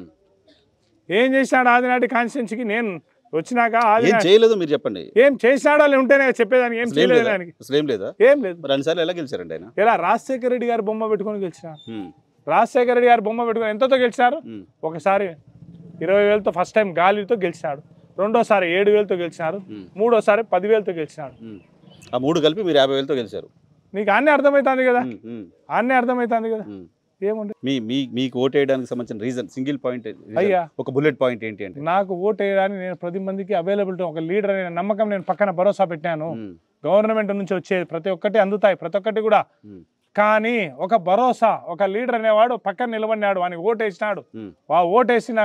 ఏం చేసినాడు ఆదినాయుడు కాన్స్టిట్యున్సీకి నేను వచ్చినాక ఏం ఆదినాయుడు చేయలేదు మీరు చెప్పండి ఏం చేసినాడో అని ఉంటేనే చెప్పేదానికి ఏం అసలు ఏం చేయలేదు లేదా దానికి అసలు ఏం లేదా ఏం లేదు మరి అన్నిసార్లు ఎలా గెలిచారండి ఆయన ఇలా రాజశేఖర రెడ్డి గారు బొమ్మ పెట్టుకొని గెలిచినారు ఉమ్, రాజశేఖర రెడ్డి గారు బొమ్మ పెట్టుకొని ఎంతతో గెలిచినారు ఉమ్, ఒకసారి ఇరవై వేలతో ఫస్ట్ టైం గాలితో గెలిచినాడు రెండోసారి ఏడు వేలతో గెలిచినారు ఉమ్. మూడోసారి పదివేలతో గెలిచినాడు ఉమ్. ఆ మూడు కలిపి మీరు యాభై వేలతో గెలిచారు నీకు అన్నీ అర్థమవుతుంది కదా ఉమ్, ఉమ్, అన్నీ అర్థమవుతుంది కదా ఉమ్. ఏముంది మీ మీ మీకు ఓటు వేయడానికి సంబంధించిన రీజన్ సింగిల్ పాయింట్ అయ్యా ఒక బుల్లెట్ పాయింట్ ఏంటి అంటే నాకు ఓటు వేయడానికి నేను ప్రతి మందికి అవైలబిలిటీ ఒక లీడర్ అనే నమ్మకం నేను పక్కన భరోసా పెట్టాను ఉమ్, గవర్నమెంట్ నుంచి వచ్చే ప్రతి ఒక్కటి అందుతాయి ప్రతి ఒక్కటి కూడా ఉమ్, కానీ ఒక భరోసా ఒక లీడర్ అనేవాడు పక్కన నిలబడినాడు వానికి ఓటేసినాడు ఉమ్, ఆ ఓటేసిన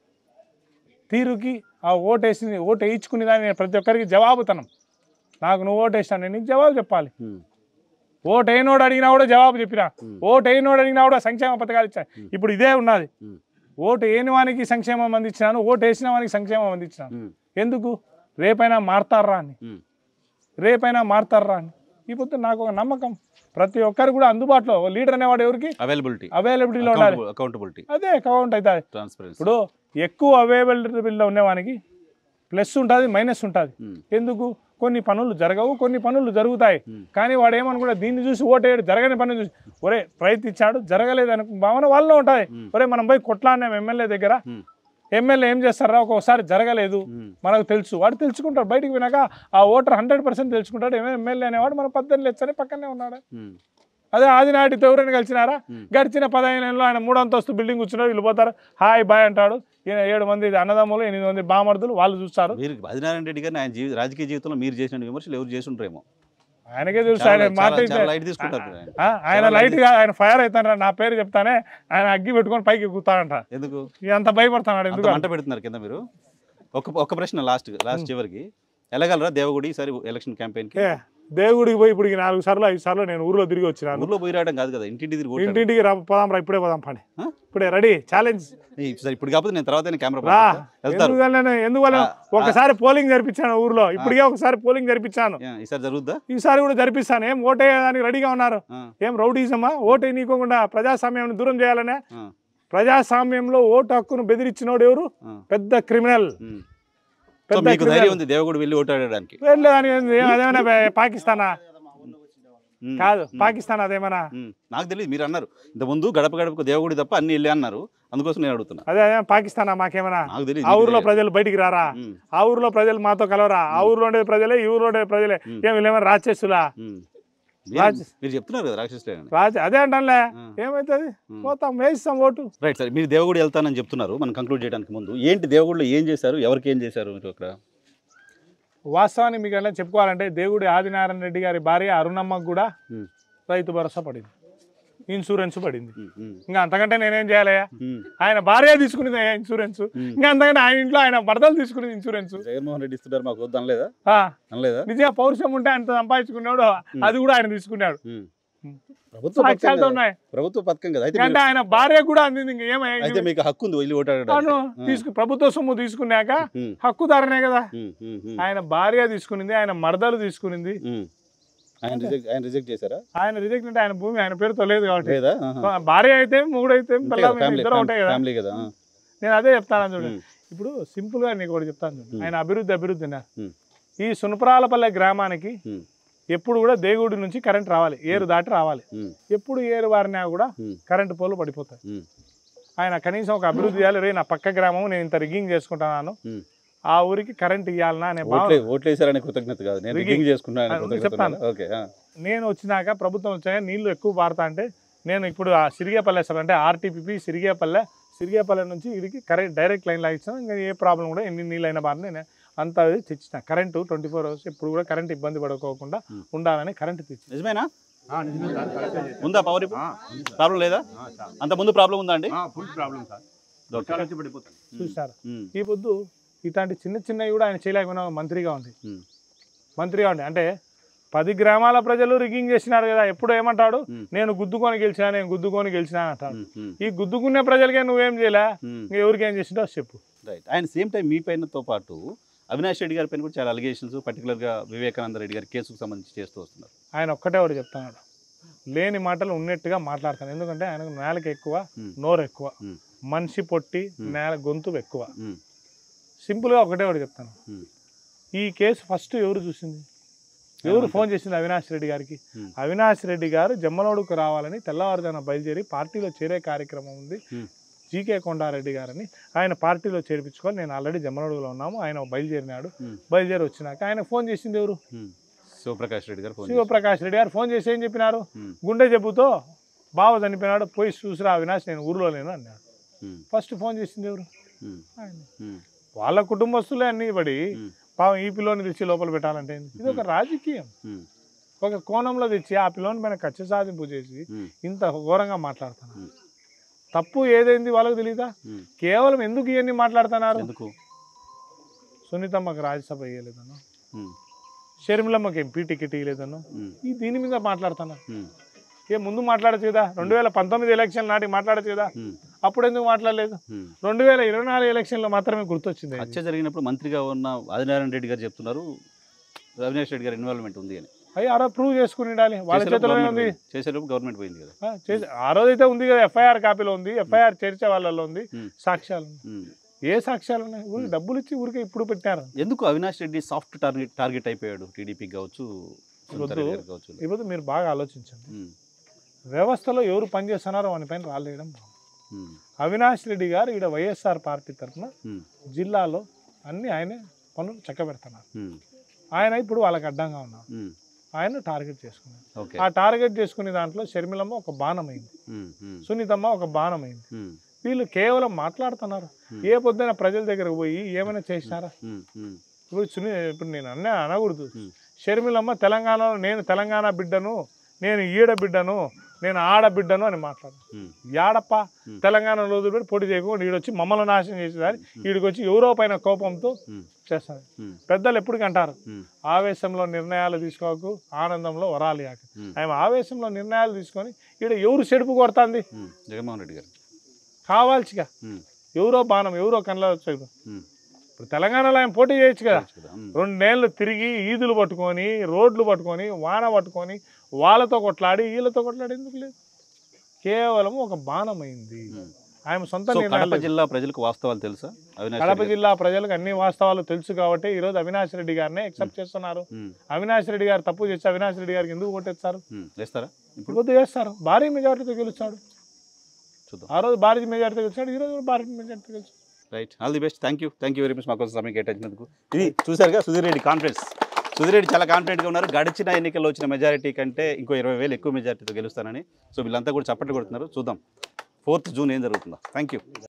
తీరుకి ఆ ఓటేసి ఓటు వేయించుకునే దాన్ని నేను ప్రతి ఒక్కరికి జవాబుతనం నాకు నువ్వు ఓటేసినా నేను నీకు జవాబు చెప్పాలి ఉమ్, ఓటు అయినోడు అడిగినా కూడా జవాబు చెప్పినా ఉమ్. ఓటు అయినోడు అడిగినా కూడా సంక్షేమ పథకాలు ఇచ్చా ఇప్పుడు ఇదే ఉన్నది ఉమ్, ఓటు వేయని వానికి సంక్షేమం అందించినాను ఓటు వేసిన వానికి సంక్షేమం అందించినాను ఉమ్, ఎందుకు రేపైనా మారతారా అని ఉమ్, రేపైనా మారతారా అని ఇప్పుడు నాకు ఒక నమ్మకం ప్రతి ఒక్కరు కూడా అందుబాటులో ఓ లీడర్ అనేవాడు ఎవరికి అవైలబిలిటీ అవైలబిలిటీలో ఉండాలి అకౌంటబిలిటీ అదే అకౌంట్ అవుతుంది ట్రాన్స్పరెన్సీ ఇప్పుడు ఎక్కువ అవైలబిలిటీలో ఉండేవానికి ప్లస్ ఉంటుంది మైనస్ ఉంటుంది ఉమ్, ఎందుకు కొన్ని పనులు జరగవు కొన్ని పనులు జరుగుతాయి Hmm. కానీ వాడు ఏమనుకుంటా దీన్ని చూసి ఓటేయడు జరగని పని చూసి ఒరే ప్రయత్నించాడు జరగలేదు అనుకు భావన వాళ్ళలో ఉంటుంది Hmm. ఒరే మనం పోయి కొట్లాడినాం ఎమ్మెల్యే దగ్గర ఉమ్, ఎమ్మెల్యే ఏం చేస్తారా ఒక్కొక్కసారి జరగలేదు ఉమ్, మనకు తెలుసు వాడు తెలుసుకుంటాడు బయటికి పోయినాక ఆ ఓటర్ హండ్రెడ్ పర్సెంట్ తెలుసుకుంటాడు ఏమే ఎమ్మెల్యే అనేవాడు మన పద్దెనిమిది లెచ్చని పక్కనే ఉన్నాడు ఉమ్, అదే ఆదినాటితో ఎవరైనా కలిసినారా Hmm. గడిచిన పదహైదు నెలలు ఆయన మూడు అంతస్తు బిల్డింగ్ కూర్చున్నాడు వీళ్ళు పోతారు హాయ్ బాయ్ అంటాడు ఈయన ఏడు మంది అన్నదమ్ములు ఎనిమిది మంది బామర్దులు వాళ్ళు చూస్తారు మీరు ఆదినారాయణ రెడ్డి గారిని ఆయన జీవి రాజకీయ జీవితంలో మీరు చేసిన విమర్శలు ఎవరు చేసి ఉంటారేమో ఆయనకే తెలుసు చాలా- ఆయన చాలా- మాట చాలా లైట్ తీసుకుంటారు మీరు ఆయన. ఆ, ఆయన లైట్ గా ఆయన ఫైర్ అవుతాడు నా పేరు చెప్తానే ఆయన అగ్గి పెట్టుకొని పైకి ఎక్కుతాడంట ఎందుకు అంత భయపడుతున్నాడు అంత ఎందుకు మంట పెడుతున్నారు కింద మీరు ఒక ఒక ప్రశ్న లాస్ట్ లాస్ట్ చివరికి వెళ్ళగలరా దేవగుడి ఈసారి ఎలక్షన్ క్యాంపెయిన్ కి ఏ, దేవుడికి పోయి ఇప్పుడు ఈ నాలుగు సార్లు ఐదు సార్లు నేను ఊర్లో తిరిగి వచ్చినాను ఊర్లో పోయి రావడం కాదు కదా ఇంటింటి తిరిగి ఓటు ఇంటింటికి రా పోదాం రా ఇప్పుడే పోదాం పని ఆ? ఇప్పుడే రెడీ ఛాలెంజ్ ఈ- సరే ఇప్పుడు కాకపోతే నేను తర్వాత కెమెరా రా వెళ్తారు ఎందువల్ల ఎందువల్ల ఆ, ఒకసారి పోలింగ్ జరిపించాను ఊర్లో ఇప్పటికే ఒకసారి పోలింగ్ జరిపించాను యా, ఈసారి జరుగుద్దా ఈసారి కూడా జరిపిస్తాను ఏం ఓటేయడానికి రెడీగా ఉన్నారు ఆ, ఏం రౌడీజమా ఓటు నీకోకుండా ప్రజాస్వామ్యాన్ని దూరం చేయాలనే ఆ, ప్రజాస్వామ్యంలో ఓటు హక్కును బెదిరించినోడు ఎవరు ఆ, పెద్ద క్రిమినల్ ఉమ్. సో పెద్ద మీకు ధైర్యం క్రిమినల్ ఉంది దేవగుడి వెళ్ళి ఓటు ఆడడానికి వెళ్ళేదాని ఏంది? అదేమైనా పే- పాకిస్తానా ఉమ్, కాదు ఉమ్, పాకిస్తాన్ అదేమన్నా ఉమ్. నాకు తెలియదు మీరు అన్నారు ఇంత ముందు గడప గడపకు దేవగుడి తప్ప అన్ని వెళ్ళి అన్నారు అందుకోసం నేను అడుగుతున్నా అదే అదే పాకిస్తానా మాకేమన్నా నాకు తెలియదు ఆ ఊర్లో ప్రజలు బయటికి రారా ఉమ్, ఆ ఊర్లో ప్రజలు మాతో కలవరా ఆ ఊర్లో ఉండే ప్రజలే ఈ ఊర్లో ఉండే ప్రజలే ఉమ్. ఏం వీళ్ళేమైనా రాచేసులా ఉమ్. మీరు- రాజ- మీరు చెప్తున్నారు కదా రాక్షసులేనని రాజ అదే అంటానులే ఆ. ఏమవుతుంది ఉమ్. పోతాం వేయిస్తాం ఓటు రైట్ సార్ మీరు దేవగుడి వెళ్తానని చెప్తున్నారు మనం కంక్లూడ్ చేయడానికి ముందు ఏంటి దేవగుడిలో ఏం చేశారు ఎవరికి ఏం చేశారు మీరు అక్కడ వాస్తవానికి మీకు ఎలా చెప్పుకోవాలంటే దేవుడి ఆదినారాయణ రెడ్డి గారి భార్య అరుణమ్మకు కూడా ఉమ్, రైతు భరోసా పడింది ఇన్సూరెన్స్ పడింది ఉమ్, ఉమ్, ఇంకా అంతకంటే నేనేం చేయాలయ్యా ఉమ్. ఆయన భార్య తీసుకునేది అయ్యా ఇన్సూరెన్స్ ఉమ్. ఇంకా అంతకంటే ఆయన ఇంట్లో ఆయన భర్తలు తీసుకునేది ఇన్సూరెన్స్ జగన్మోహన్ రెడ్డి ఇస్తున్నారు మాకు వద్దు అనలేదా ఆ, అనలేదా నిజంగా పౌరుషం ఉంటే ఆయన సంపాదించుకున్నాడు అది కూడా ఆయన తీసుకున్నాడు ఉమ్. ఉమ్. ప్రభుత్వ పథకం సాక్ష్యాలతో కదా. ఉన్నాయి ప్రభుత్వ పథకం కదా అయితే ఎందుకంటే మీరు- ఆయన భార్య కూడా అందింది ఇంకా ఏమై అయితే మీకు హక్కు ఉంది వెళ్ళి ఓటు ఆడడానికి అవును తీసుకు ప్రభుత్వ సొమ్ము తీసుకున్నాక ఉమ్, హక్కుదారనే కదా ఉమ్, ఉమ్, ఉమ్, ఆయన భార్య తీసుకునింది ఆయన మరదలు తీసుకునింది ఉమ్. ఆయన రిజెక్ట్ ఆయన రిజెక్ట్ చేశారా ఆయన రిజెక్ట్ అంటే ఆయన భూమి ఆయన పేరుతో లేదు కాబట్టి లేదా ఆహా. భార్య అయితే మూడు అయితే అంతే పిల్లలు కదా, ఫ్యామిలీ ఇద్దరు ఉంటాయి కదా ఫ్యామిలీ కదా ఆ. నేను అదే చెప్తాను చూడండి ఉమ్, ఇప్పుడు సింపుల్ గా నీకు ఒకటి చెప్తాను చూడు ఉమ్. ఆయన అభివృద్ధి అభివృద్ధి అన్నారు ఉమ్. ఈ సునపరాలపల్లె గ్రామానికి ఉమ్, ఎప్పుడు కూడా దేగుడి నుంచి కరెంట్ రావాలి ఏరు దాటి రావాలి ఉమ్, ఎప్పుడు ఏరు వారినా కూడా ఉమ్, కరెంటు పోలు పడిపోతాయి ఉమ్, ఆయన కనీసం ఒక అభివృద్ధి చేయాలి రే నా పక్క గ్రామం నేను ఇంత రిగ్గింగ్ చేసుకుంటున్నాను ఉమ్. ఆ ఊరికి కరెంట్ ఇవ్వాలనా అనే ఓట్లే భావన ఓట్లేసారనే కృతజ్ఞత కాదు నేను రిగ్గింగ్. రిగ్గింగ్ చేసుకున్నాను ఆ, కృతజ్ఞత చెప్తాను. ఉండాలి. ఓకే ఆ. నేను వచ్చినాక ప్రభుత్వం వచ్చాక నీళ్లు ఎక్కువ పారుతా అంటే నేను ఇప్పుడు ఆ సిరిగేపల్లె సార్ అంటే ఆర్టీపీపీ సిరిగేపల్లె సిరిగేపల్లె నుంచి ఇడికి కరెంట్ డైరెక్ట్ లైన్ లాగించాను ఇంకా ఏ ప్రాబ్లం కూడా ఎన్ని నీళ్ళు అయినా బాగా నేను అంత అది తెచ్చిన కరెంటు ట్వంటీ ఫోర్ అవర్స్ ఇప్పుడు కూడా కరెంట్ ఇబ్బంది పడుకోకుండా Hmm. ఉండాలని కరెంట్ తెచ్చి నిజమేనా ఉందా పవర్ ప్రాబ్లం లేదా అంత ముందు ప్రాబ్లం ఉందా అండి ఫుల్ ప్రాబ్లం సార్ ఓకే. చాలా వచ్చి పడిపోతుంది చూసినారు ఉమ్, ఈ పొద్దు ఇట్లాంటి చిన్న చిన్నవి కూడా ఆయన చేయలేకపోయినా మంత్రిగా ఉంది ఉమ్, మంత్రిగా ఉంది అంటే పది గ్రామాల ప్రజలు రిగ్గింగ్ చేసినారు కదా ఎప్పుడు ఏమంటాడు Hmm. నేను గుద్దుకొని గెలిచినా నేను గుద్దుకొని గెలిచినా అని అంటాడు ఉమ్, ఉమ్, ఈ గుద్దుకునే ప్రజలకే నువ్వేం చేయలే ఉమ్. ఇంకా ఎవరికి ఏం చేసిండో చెప్పు రైట్ ఆయన సేమ్ టైం మీ పైనతో పాటు అవినాష్ రెడ్డి గారి పైన కూడా చాలా అలిగేషన్స్ పర్టికులర్గా వివేకానంద రెడ్డి గారి కేసుకు సంబంధించి చేస్తూ వస్తున్నారు ఆయన ఒక్కటే ఒకటి చెప్తున్నాడు లేని మాటలు ఉన్నట్టుగా మాట్లాడతాను ఎందుకంటే ఆయనకు నేలకు ఎక్కువ Hmm. నోరు ఎక్కువ Hmm. మనిషి పొట్టి Hmm. నేల గొంతు ఎక్కువ ఉమ్, సింపుల్గా ఒకటే ఒకటి చెప్తాను Hmm. ఈ కేసు ఫస్ట్ ఎవరు చూసింది ఎవరు ఫోన్ చేసింది అవినాష్ రెడ్డి గారికి Hmm. అవినాష్ రెడ్డి గారు జమ్మలోడుకు రావాలని తెల్లవారుజాన బయలుదేరి పార్టీలో చేరే కార్యక్రమం ఉంది Hmm. జీకే కొండారెడ్డి గారని ఆయన పార్టీలో చేర్పించుకొని నేను ఆల్రెడీ జమ్మలోడుగులో ఉన్నాము ఆయన బయలుదేరినాడు Hmm. బయలుదేరి వచ్చినాక ఆయన ఫోన్ చేసింది ఎవరు ఉమ్, శివప్రకాష్ రెడ్డి గారు ఫోన్ శివప్రకాష్ రెడ్డి గారు ఫోన్ చేసి ఏం చెప్పినారు ఉమ్, గుండె జబ్బుతో బావ చనిపోయినాడు పోయి చూసిరా అవినాష్ నేను ఊర్లో లేను అన్నాడు ఉమ్, ఫస్ట్ ఫోన్ చేసింది ఎవరు ఉమ్, ఆయన ఉమ్, వాళ్ళ కుటుంబస్తులే అన్ని పడి ఉమ్, పాపం ఈ పిల్లోని తెచ్చి లోపల పెట్టాలంటే ఏంది? ఇది ఒక రాజకీయం ఉమ్, ఒక కోణంలో తెచ్చి ఆ పిల్లోని పైన కచ్చ సాధింపు చేసి ఉమ్, ఇంత ఘోరంగా మాట్లాడుతున్నారు ఉమ్. తప్పు ఏదైంది వాళ్ళకి తెలియదా ఉమ్. కేవలం ఎందుకు ఇవన్నీ మాట్లాడుతున్నారు ఎందుకు సునీతమ్మకి రాజ్యసభ ఇవ్వలేదను ఉమ్, షర్మిలమ్మకి ఎంపీ టికెట్ ఇవ్వలేదను ఉమ్, ఈ దీని మీద మాట్లాడుతున్నారు ఉమ్, ఏ ముందు మాట్లాడచ్చు కదా రెండు వేల పంతొమ్మిది ఎలక్షన్ నాటికి మాట్లాడచ్చు కదా ఉమ్, అప్పుడు ఎందుకు మాట్లాడలేదు ఉమ్. రెండు వేల ఇరవై నాలుగు ఎలక్షన్లో మాత్రమే గుర్తొచ్చింది హత్య జరిగినప్పుడు మంత్రిగా ఉన్న ఆదినారాయణ రెడ్డి గారు చెప్తున్నారు అవినాష్ రెడ్డి గారి ఇన్వాల్వ్మెంట్ ఉంది అని అయ్యి ఆ రోజు ప్రూవ్ చేసుకుని ఉండాలి వాళ్ళ చేసేలోపు చేతిలోనే గవర్నమెంట్ ఉంది పోయింది. చేసేలోపు గవర్నమెంట్ పోయింది కదా ఆ, చేసి ఆ రోజు అయితే ఉంది కదా ఎఫ్ఐఆర్ కాపీలో ఉంది ఎఫ్ఐఆర్ చేర్చే వాళ్ళలో ఉంది ఉమ్, సాక్ష్యాలు ఉన్నాయి. ఉమ్. ఏ సాక్ష్యాలు ఉన్నాయి ఊరికి డబ్బులు ఇచ్చి ఊరికే ఇప్పుడు పెట్టారు ఎందుకు Avinash Reddy soft target target అయిపోయాడు టీడీపీ కావచ్చు సునీత రెడ్డి గారు కావచ్చు ఇప్పుడు మీరు బాగా ఆలోచించండి ఉమ్, వ్యవస్థలో ఎవరు పనిచేస్తున్నారో వాని పైన రాలేయడం బాగుంది. ఉమ్, అవినాష్ రెడ్డి గారు ఇక్కడ వైఎస్ఆర్ పార్టీ తరఫున ఉమ్, జిల్లాలో అన్ని ఆయనే పనులు చక్కబెడుతున్నారు ఉమ్, ఆయన ఇప్పుడు వాళ్ళకి అడ్డంగా ఉన్నారు ఉమ్. ఆయన టార్గెట్ చేసుకున్నారు ఓకే ఆ టార్గెట్ చేసుకునే దాంట్లో షర్మిలమ్మ ఒక బాణమైంది ఉమ్, ఉమ్, సునీతమ్మ ఒక బాణమైంది ఉమ్, వీళ్ళు కేవలం మాట్లాడుతున్నారు Hmm. ఏ పొద్దున ప్రజల దగ్గరకు పోయి ఏమైనా చేసినారా ఉమ్, ఉమ్, ఇప్పుడు సునీ ఇప్పుడు నేను అన్న అనకూడదు Hmm. షర్మిలమ్మ తెలంగాణలో నేను తెలంగాణ బిడ్డను నేను ఈడ బిడ్డను నేను ఆడ బిడ్డను అని మాట్లాడు ఉమ్, యాడప్ప Hmm. తెలంగాణలో వదిలిపెట్టి పోటీ చేయకుండా ఈడొచ్చి మమ్మల్ని నాశనం చేసేదాన్ని ఈడికి వచ్చి ఎవరో పైన కోపంతో ఉమ్, చేస్తారు ఉమ్, పెద్దలు ఎప్పటికీ అంటారు ఉమ్, ఆవేశంలో నిర్ణయాలు తీసుకోకు ఆనందంలో వరాలి ఆకు ఉమ్, ఆయన ఆవేశంలో నిర్ణయాలు తీసుకొని ఈడ ఎవరు చెడుపు కొడుతుంది ఉమ్. జగన్మోహన్ రెడ్డి గారు కావాల్సిగా ఉమ్, ఎవరో బాణం ఎవరో కళ్ళ వచ్చేది ఉమ్, ఇప్పుడు తెలంగాణలో ఆయన పోటీ చేయొచ్చు కదా తెలుసు కదా. ఉమ్, రెండేళ్ళు తిరిగి ఈదులు పట్టుకొని రోడ్లు పట్టుకొని వాన పట్టుకొని వాళ్ళతో కొట్లాడి వీళ్ళతో కొట్లాడి ఎందుకు లేదు కేవలం ఒక బాణమైంది ఉమ్. ఆయన సొంత సో నిర్ణయాలు కడప జిల్లా ప్రజలకు వాస్తవాలు తెలుసా అవినాష్ కడప రెడ్డి గారు? జిల్లా ప్రజలకు అన్ని వాస్తవాలు తెలుసు కాబట్టి ఈరోజు అవినాష్ రెడ్డి గారినే ఎక్సెప్ట్ చేస్తున్నారు ఉమ్, అవినాష్ రెడ్డి గారు తప్పు చేసి అవినాష్ రెడ్డి గారికి ఎందుకు కొట్టేస్తారు ఉమ్. వేస్తారా ఇప్పుడు ఇప్పుడు చేస్తారు భారీ మెజార్టీతో గెలుస్తాడు చూద్దాం ఆ రోజు భారీ మెజార్టీతో గెలిచాడు ఈ రోజు కూడా భారీ మెజార్టీతో గెలిచాడు right all the best thank you thank you very much మాకు సమయం కేటాయించినందుకు ఇది చూసారుగా సుధీర్ రెడ్డి కాన్ఫిడెన్స్ సుధీర్ రెడ్డి చాలా కాన్ఫిడెంట్గా ఉన్నారు గడిచిన ఎన్నికల్లో వచ్చిన మెజారిటీ కంటే ఇంకో ఇరవై వేలు ఎక్కువ మెజారిటీతో గెలుస్తానని సో వీళ్ళంతా కూడా చప్పట్లు కొడుతున్నారు చూద్దాం ఫోర్త్ జూన్ ఏం జరుగుతుందో థ్యాంక్ యూ